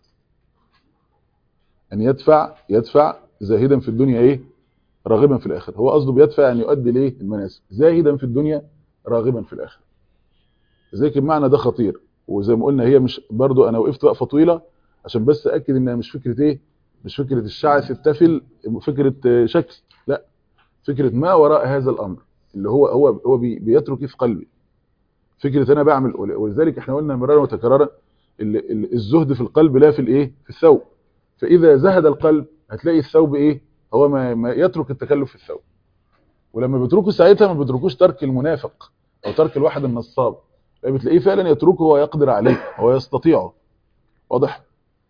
ان يدفع يدفع زاهدا في الدنيا ايه راغبا في الاخره هو قصده بيدفع ان يؤدي ليه المناسك زاهدا في الدنيا راغبا في الاخره ذلك المعنى ده خطير وزي ما قلنا هي مش برضو انا وقفت وقفه طويله عشان بس اكد انها مش فكره ايه مش فكره الشعث التفل فكره آه، شكل لا فكره ما وراء هذا الامر اللي هو هو هو بي- بيترك إيه في قلبي فكره انا بعمل ول- ولذلك احنا قلنا مرارا وتكرارا ال- ال- الزهد في القلب لا في الايه في الثوب فاذا زهد القلب هتلاقي الثوب ايه هو ما, ما يترك التكلف في الثوب ولما بيتركه ساعتها ما بيتركوش ترك المنافق او ترك الواحد النصاب لا بتلاقيه فعلا يتركه ويقدر عليه هو يستطيعه واضح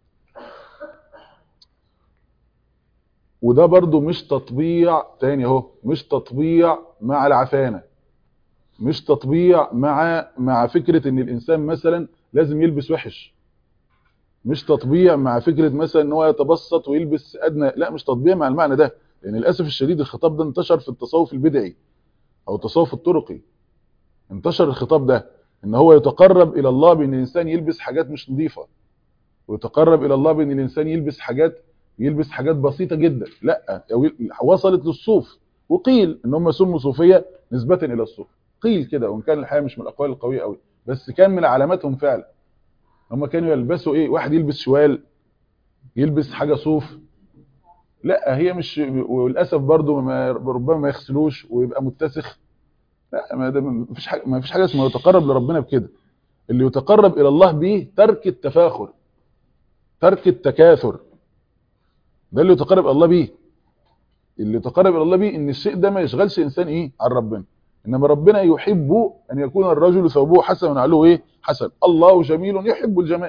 وده برضو مش تطبيع تاني اهو مش تطبيع مع العفانة مش تطبيع مع مع فكرة ان الانسان مثلا لازم يلبس وحش مش تطبيع مع فكرة مثلا ان هو يتبسط ويلبس ادنى لا مش تطبيع مع المعنى ده لان للاسف الشديد الخطاب ده انتشر في التصوف البدعي او التصوف الطرقي انتشر الخطاب ده ان هو يتقرب الى الله بان الانسان يلبس حاجات مش نظيفة ويتقرب الى الله بان الانسان يلبس حاجات يلبس حاجات بسيطة جدا لا وصلت للصوف وقيل ان هم سموا صوفية نسبة الى الصوف قيل كده وان كان الحقيقة مش من الاقوال القوية قوي بس كان من علاماتهم فعلا هم كانوا يلبسوا ايه واحد يلبس شوال يلبس حاجة صوف لا هي مش وللاسف برضو ما ربما ما يغسلوش ويبقى متسخ لا ما ده ما فيش حاجه ما فيش حاجه اسمها يتقرب لربنا بكده اللي يتقرب الى الله به ترك التفاخر ترك التكاثر ده اللي يتقرب الى الله به اللي يتقرب الى الله به ان الشيء ده ما يشغلش انسان ايه عن ربنا انما ربنا يحب ان يكون الرجل ثوبه حسن ونعله ايه حسن الله جميل يحب الجمال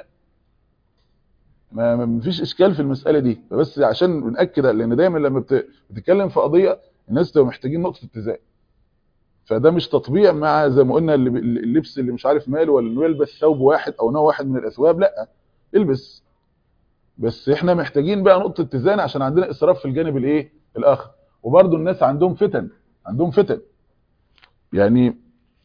ما ما فيش اشكال في المساله دي بس عشان بناكد لان دايما لما بت- بتتكلم في قضيه الناس تبقى محتاجين نقطه اتزان فده مش تطبيع مع زي ما قلنا اللي- اللبس اللي مش عارف ماله ولا انه يلبس ثوب واحد او نوع واحد من الاثواب لا البس بس احنا محتاجين بقى نقطه اتزان عشان عندنا اسراف في الجانب الايه الاخر وبرضه الناس عندهم فتن عندهم فتن يعني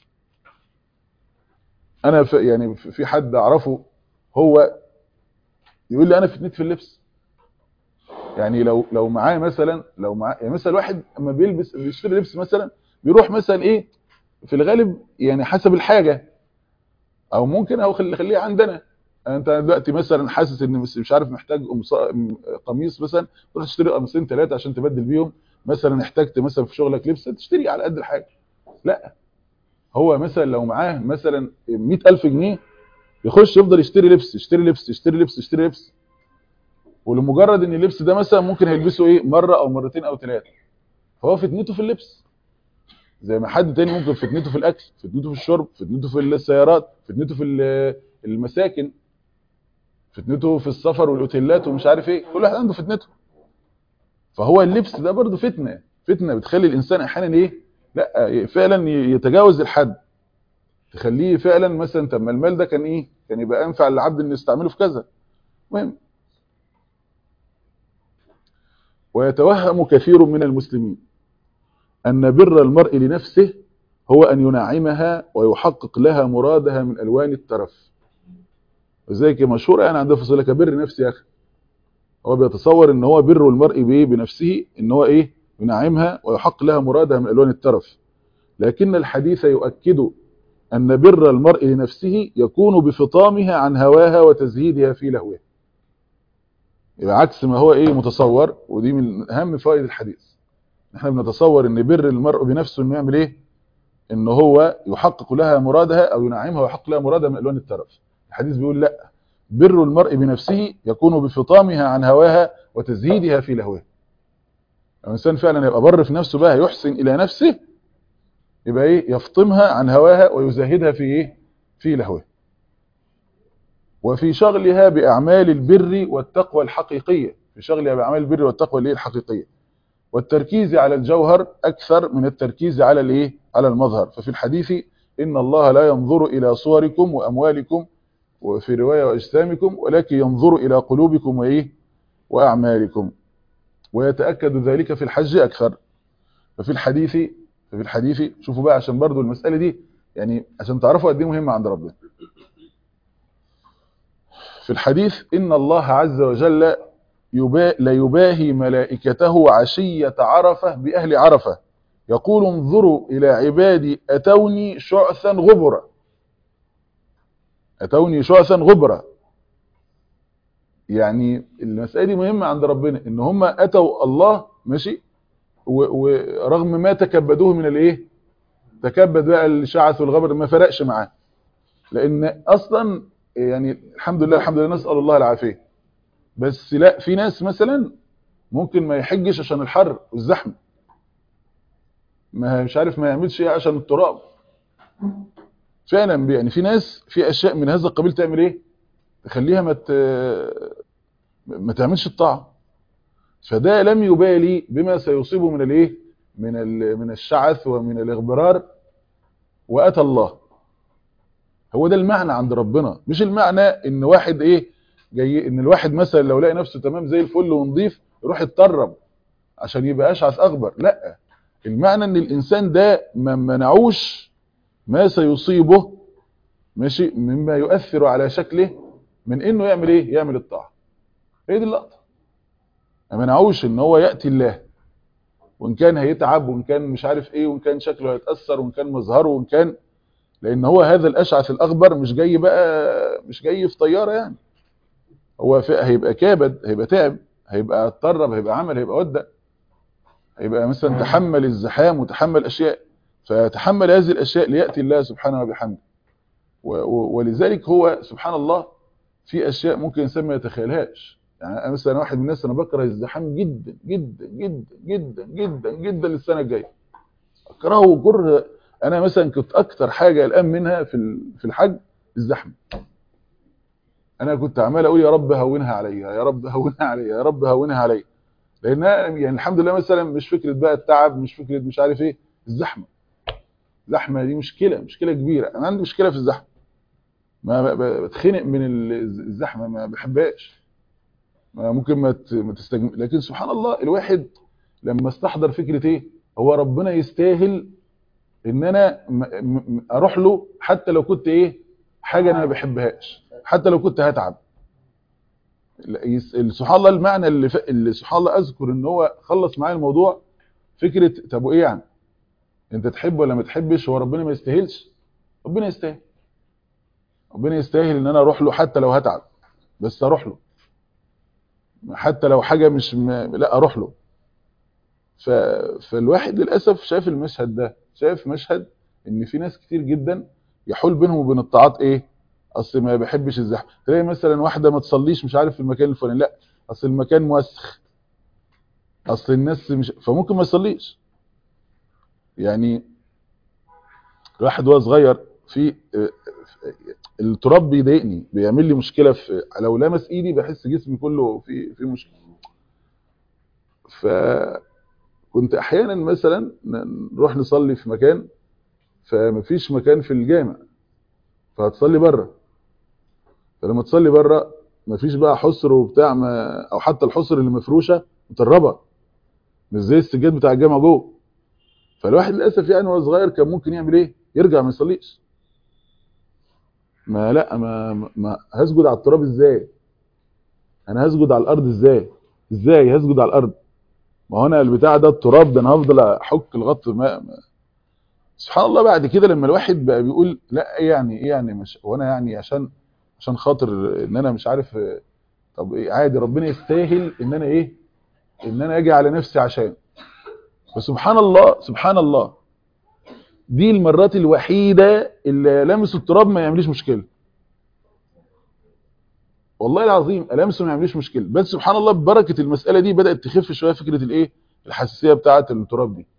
انا في يعني في حد اعرفه هو يقول لي انا فتنت في اللبس يعني لو لو معاه مثلا لو معاه يعني مثلا واحد اما بيلبس بيشتري لبس مثلا بيروح مثلا ايه في الغالب يعني حسب الحاجه او ممكن او خلي خليه عندنا انت دلوقتي مثلا حاسس ان مش مش عارف محتاج قمص- قميص مثلا تروح تشتري قميصين ثلاثه عشان تبدل بيهم مثلا احتجت مثلا في شغلك لبس تشتري على قد الحاجه لا هو مثلا لو معاه مثلا 100000 جنيه يخش يفضل يشتري لبس يشتري لبس يشتري لبس يشتري لبس ولمجرد ان اللبس ده مثلا ممكن هيلبسه ايه مره او مرتين او ثلاثه فهو فتنته في اللبس زي ما حد تاني ممكن فتنته في الاكل فتنته في الشرب فتنته في السيارات فتنته في ال- المساكن فتنته في السفر والاوتيلات ومش عارف ايه كل واحد عنده فتنته فهو اللبس ده برضه فتنه فتنه بتخلي الانسان احيانا ايه لا فعلا يتجاوز الحد تخليه فعلا مثلا طب ما المال ده كان ايه كان يبقى انفع للعبد ان يستعمله في كذا مهم ويتوهم كثير من المسلمين أن بر المرء لنفسه هو أن ينعمها ويحقق لها مرادها من ألوان الترف وذلك مشهور يعني عند فصل لك بر نفسي يا أخي هو بيتصور ان هو بر المرء بايه بنفسه ان هو ايه ينعمها ويحقق لها مرادها من ألوان الترف لكن الحديث يؤكد أن بر المرء لنفسه يكون بفطامها عن هواها وتزهيدها في لهوها يبقى عكس ما هو ايه متصور ودي من اهم فوائد الحديث احنا بنتصور ان بر المرء بنفسه انه يعمل ايه ان هو يحقق لها مرادها او ينعمها ويحقق لها مرادها من الوان الترف الحديث بيقول لا بر المرء بنفسه يكون بفطامها عن هواها وتزهيدها في لهوها لو الانسان فعلا يبقى بر في نفسه بقى يحسن الى نفسه يبقى ايه يفطمها عن هواها ويزهدها في ايه في لهوها وفي شغلها بأعمال البر والتقوى الحقيقية في شغلها بأعمال البر والتقوى اللي هي الحقيقية والتركيز على الجوهر أكثر من التركيز على الايه على المظهر ففي الحديث إن الله لا ينظر إلى صوركم وأموالكم وفي رواية وأجسامكم ولكن ينظر إلى قلوبكم وإيه وأعمالكم ويتأكد ذلك في الحج أكثر ففي الحديث ففي الحديث شوفوا بقى عشان برضو المسألة دي يعني عشان تعرفوا قد ايه مهمة عند ربنا في الحديث إن الله عز وجل يبا لا يباهي ملائكته عشية عرفة بأهل عرفة يقول انظروا إلى عبادي أتوني شعثا غبرا أتوني شعثا غبرا يعني المسألة دي مهمة عند ربنا إن هم أتوا الله ماشي ورغم ما تكبدوه من الايه تكبد بقى الشعث والغبر ما فرقش معاه لان اصلا يعني الحمد لله الحمد لله نسال الله العافيه بس لا في ناس مثلا ممكن ما يحجش عشان الحر والزحمه ما مش عارف ما يعملش ايه عشان التراب فعلا يعني في ناس في اشياء من هذا القبيل تعمل ايه تخليها ما ما تعملش الطاعه فده لم يبالي بما سيصيبه من الايه من من الشعث ومن الاغبرار واتى الله هو ده المعنى عند ربنا مش المعنى ان واحد ايه جاي ان الواحد مثلا لو لقى نفسه تمام زي الفل ونضيف يروح يتطرب عشان يبقى اشعث اغبر لا المعنى ان الانسان ده ما منعوش ما سيصيبه ماشي مما يؤثر على شكله من انه يعمل ايه يعمل الطاعه هي دي اللقطه ما منعوش ان هو ياتي الله وان كان هيتعب وان كان مش عارف ايه وان كان شكله هيتاثر وان كان مظهره وان كان لان هو هذا الاشعث الاخبر مش جاي بقى مش جاي في طياره يعني هو في هيبقى كابد هيبقى تعب هيبقى اتطرب هيبقى عمل هيبقى ودع هيبقى مثلا تحمل الزحام وتحمل اشياء فتحمل هذه الاشياء لياتي الله سبحانه وبحمده ولذلك هو سبحان الله في اشياء ممكن الانسان ما يتخيلهاش يعني أنا مثلا واحد من الناس انا بكره الزحام جدا جدا جدا جدا جدا جدا للسنه الجايه اكرهه كره انا مثلا كنت اكتر حاجه قلقان منها في في الحج الزحمه انا كنت عمال اقول يا رب هونها عليا يا رب هونها عليا يا رب هونها عليا لان يعني الحمد لله مثلا مش فكره بقى التعب مش فكره مش عارف ايه الزحمه الزحمه دي مشكله مشكله كبيره انا عندي مشكله في الزحمه ما بتخنق من الزحمه ما بحبهاش ممكن ما ما تستجم لكن سبحان الله الواحد لما استحضر فكره ايه هو ربنا يستاهل ان انا اروح له حتى لو كنت ايه حاجه انا ما بحبهاش حتى لو كنت هتعب سبحان الله المعنى اللي, ف... اللي سبحان الله اذكر ان هو خلص معايا الموضوع فكره طب وايه يعني انت تحب ولا ما تحبش هو ربنا ما يستاهلش ربنا يستاهل ربنا يستاهل ان انا اروح له حتى لو هتعب بس اروح له حتى لو حاجه مش م... لا اروح له ف... فالواحد للاسف شاف المشهد ده شايف مشهد ان في ناس كتير جدا يحول بينهم وبين الطاعات ايه اصل ما بحبش الزحمه تلاقي مثلا واحده ما تصليش مش عارف في المكان الفلاني لا اصل المكان موسخ اصل الناس مش فممكن ما يصليش يعني الواحد وهو صغير في التراب بيضايقني بيعمل لي مشكله في لو لمس ايدي بحس جسمي كله في في مشكله فكنت احيانا مثلا نروح نصلي في مكان فمفيش مكان في الجامع فهتصلي بره فلما تصلي بره مفيش بقى حصر وبتاع ما او حتى الحصر اللي مفروشه متربه مش زي السجاد بتاع الجامع جوه فالواحد للاسف يعني وهو صغير كان ممكن يعمل ايه يرجع ما يصليش ما لا ما, ما هسجد على التراب ازاي انا هسجد على الارض ازاي ازاي هسجد على الارض ما هو انا البتاع ده التراب ده انا هفضل احك لغط ما, ما سبحان الله بعد كده لما الواحد بقى بيقول لا ايه يعني ايه يعني مش وانا يعني عشان عشان خاطر ان انا مش عارف طب ايه عادي ربنا يستاهل ان انا ايه ان انا اجي على نفسي عشان فسبحان الله سبحان الله دي المرات الوحيدة اللي لمسوا التراب ما يعمليش مشكلة والله العظيم لمسوا ما يعمليش مشكلة بس سبحان الله ببركة المسألة دي بدأت تخف شوية فكرة الايه الحساسية بتاعة التراب دي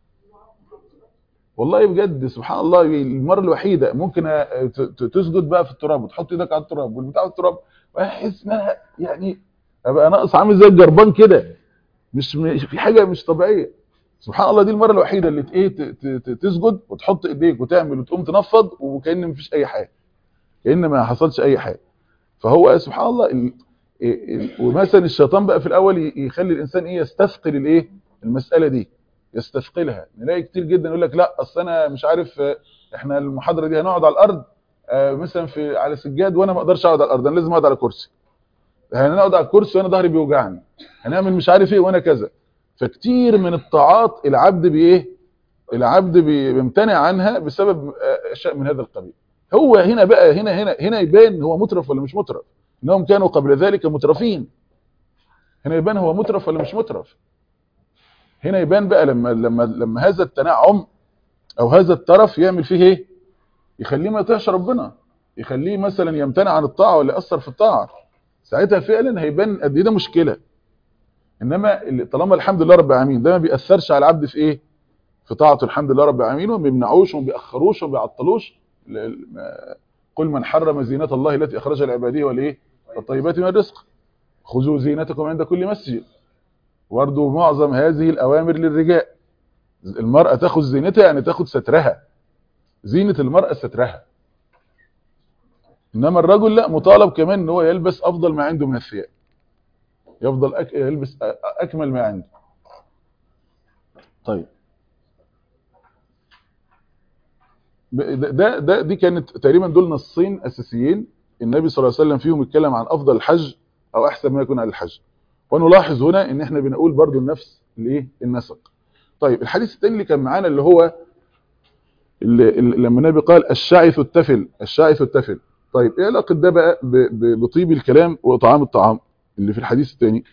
والله بجد سبحان الله المرة الوحيدة ممكن تسجد بقى في التراب وتحط ايدك على التراب والبتاع التراب واحس انها يعني ابقى ناقص عامل زي الجربان كده مش في حاجة مش طبيعية سبحان الله دي المرة الوحيدة اللي ايه تسجد وتحط ايديك وتعمل وتقوم تنفض وكأن مفيش اي حاجة كأن ما حصلش اي حاجة فهو سبحان الله ال... ومثلا الشيطان بقى في الاول يخلي الانسان ايه يستثقل الايه المسألة دي يستثقلها نلاقي كتير جدا يقول لك لا اصل انا مش عارف احنا المحاضرة دي هنقعد على الارض مثلا في على سجاد وانا ما اقدرش اقعد على الارض انا لازم اقعد على كرسي هنقعد على الكرسي وانا ظهري بيوجعني هنعمل مش عارف ايه وانا كذا فكتير من الطاعات العبد بايه العبد بيمتنع عنها بسبب اشياء من هذا القبيل هو هنا بقى هنا هنا هنا يبان هو مترف ولا مش مترف انهم كانوا قبل ذلك مترفين هنا يبان هو مترف ولا مش مترف هنا يبان بقى لما لما لما هذا التنعم او هذا الترف يعمل فيه ايه يخليه ما يطيعش ربنا يخليه مثلا يمتنع عن الطاعه ولا ياثر في الطاعه ساعتها فعلا هيبان قد ايه ده مشكله انما طالما الحمد لله رب العالمين ده ما بيأثرش على العبد في ايه في طاعته الحمد لله رب العالمين وما بيمنعوش وما بيأخروش وما بيعطلوش قل من حرم زينة الله التي اخرجها لعباده والايه والطيبات من الرزق خذوا زينتكم عند كل مسجد برضه معظم هذه الاوامر للرجال المرأة تاخذ زينتها يعني تاخذ سترها زينة المرأة سترها انما الرجل لا مطالب كمان ان هو يلبس افضل ما عنده من الثياب يفضل أك... يلبس اكمل ما عنده طيب ده ده دي كانت تقريبا دول نصين اساسيين النبي صلى الله عليه وسلم فيهم اتكلم عن افضل الحج او احسن ما يكون على الحج ونلاحظ هنا ان احنا بنقول برضو نفس الايه النسق طيب الحديث الثاني اللي كان معانا اللي هو اللي لما النبي قال الشعث التفل الشعث التفل طيب ايه علاقه ده بقى بطيب الكلام وطعام الطعام اللي في الحديث الثاني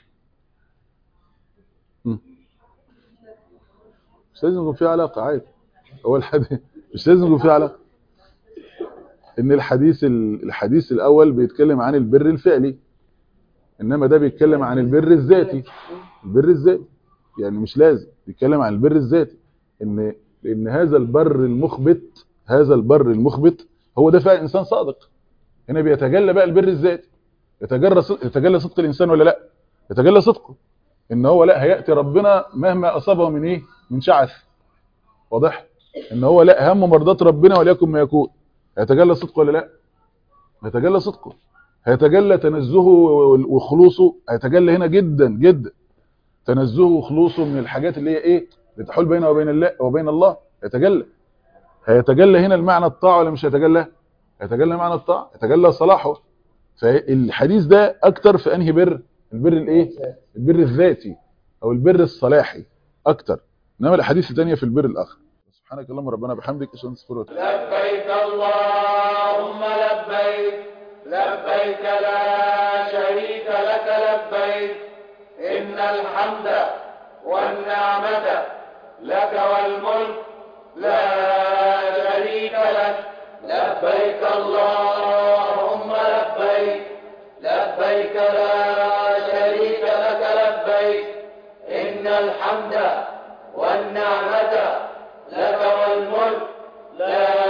مش لازم يكون في علاقه عادي هو الحديث مش لازم يكون في علاقه ان الحديث الحديث الاول بيتكلم عن البر الفعلي انما ده بيتكلم عن البر الذاتي البر الذاتي يعني مش لازم بيتكلم عن البر الذاتي ان لان هذا البر المخبت هذا البر المخبت هو ده فعلا انسان صادق هنا بيتجلى بقى البر الذاتي يتجلى يتجلى صدق الانسان ولا لا يتجلى صدقه ان هو لا هياتي ربنا مهما اصابه من ايه من شعث واضح ان هو لا هم مرضات ربنا وليكن ما يكون هيتجلى صدقه ولا لا هيتجلى صدقه هيتجلى تنزهه وخلوصه هيتجلى هنا جدا جدا تنزهه وخلوصه من الحاجات اللي هي ايه بتحول بينه وبين الله وبين الله يتجلى هيتجلى هنا المعنى الطاعه ولا مش هيتجلى هيتجلى معنى الطاعه يتجلى صلاحه فالحديث ده اكتر في انهي بر البر الايه البر الذاتي او البر الصلاحي اكتر انما الاحاديث الثانيه في البر الاخر سبحانك اللهم ربنا بحمدك اشهد ان لا اله الا لبيك اللهم لبيك لبيك لا شريك لك لبيك إن الحمد والنعمة لك والملك لا شريك لك لبيك اللهم لبيك لبيك لا شريك لك لبيك إن الحمد والنعمة لك والملك لا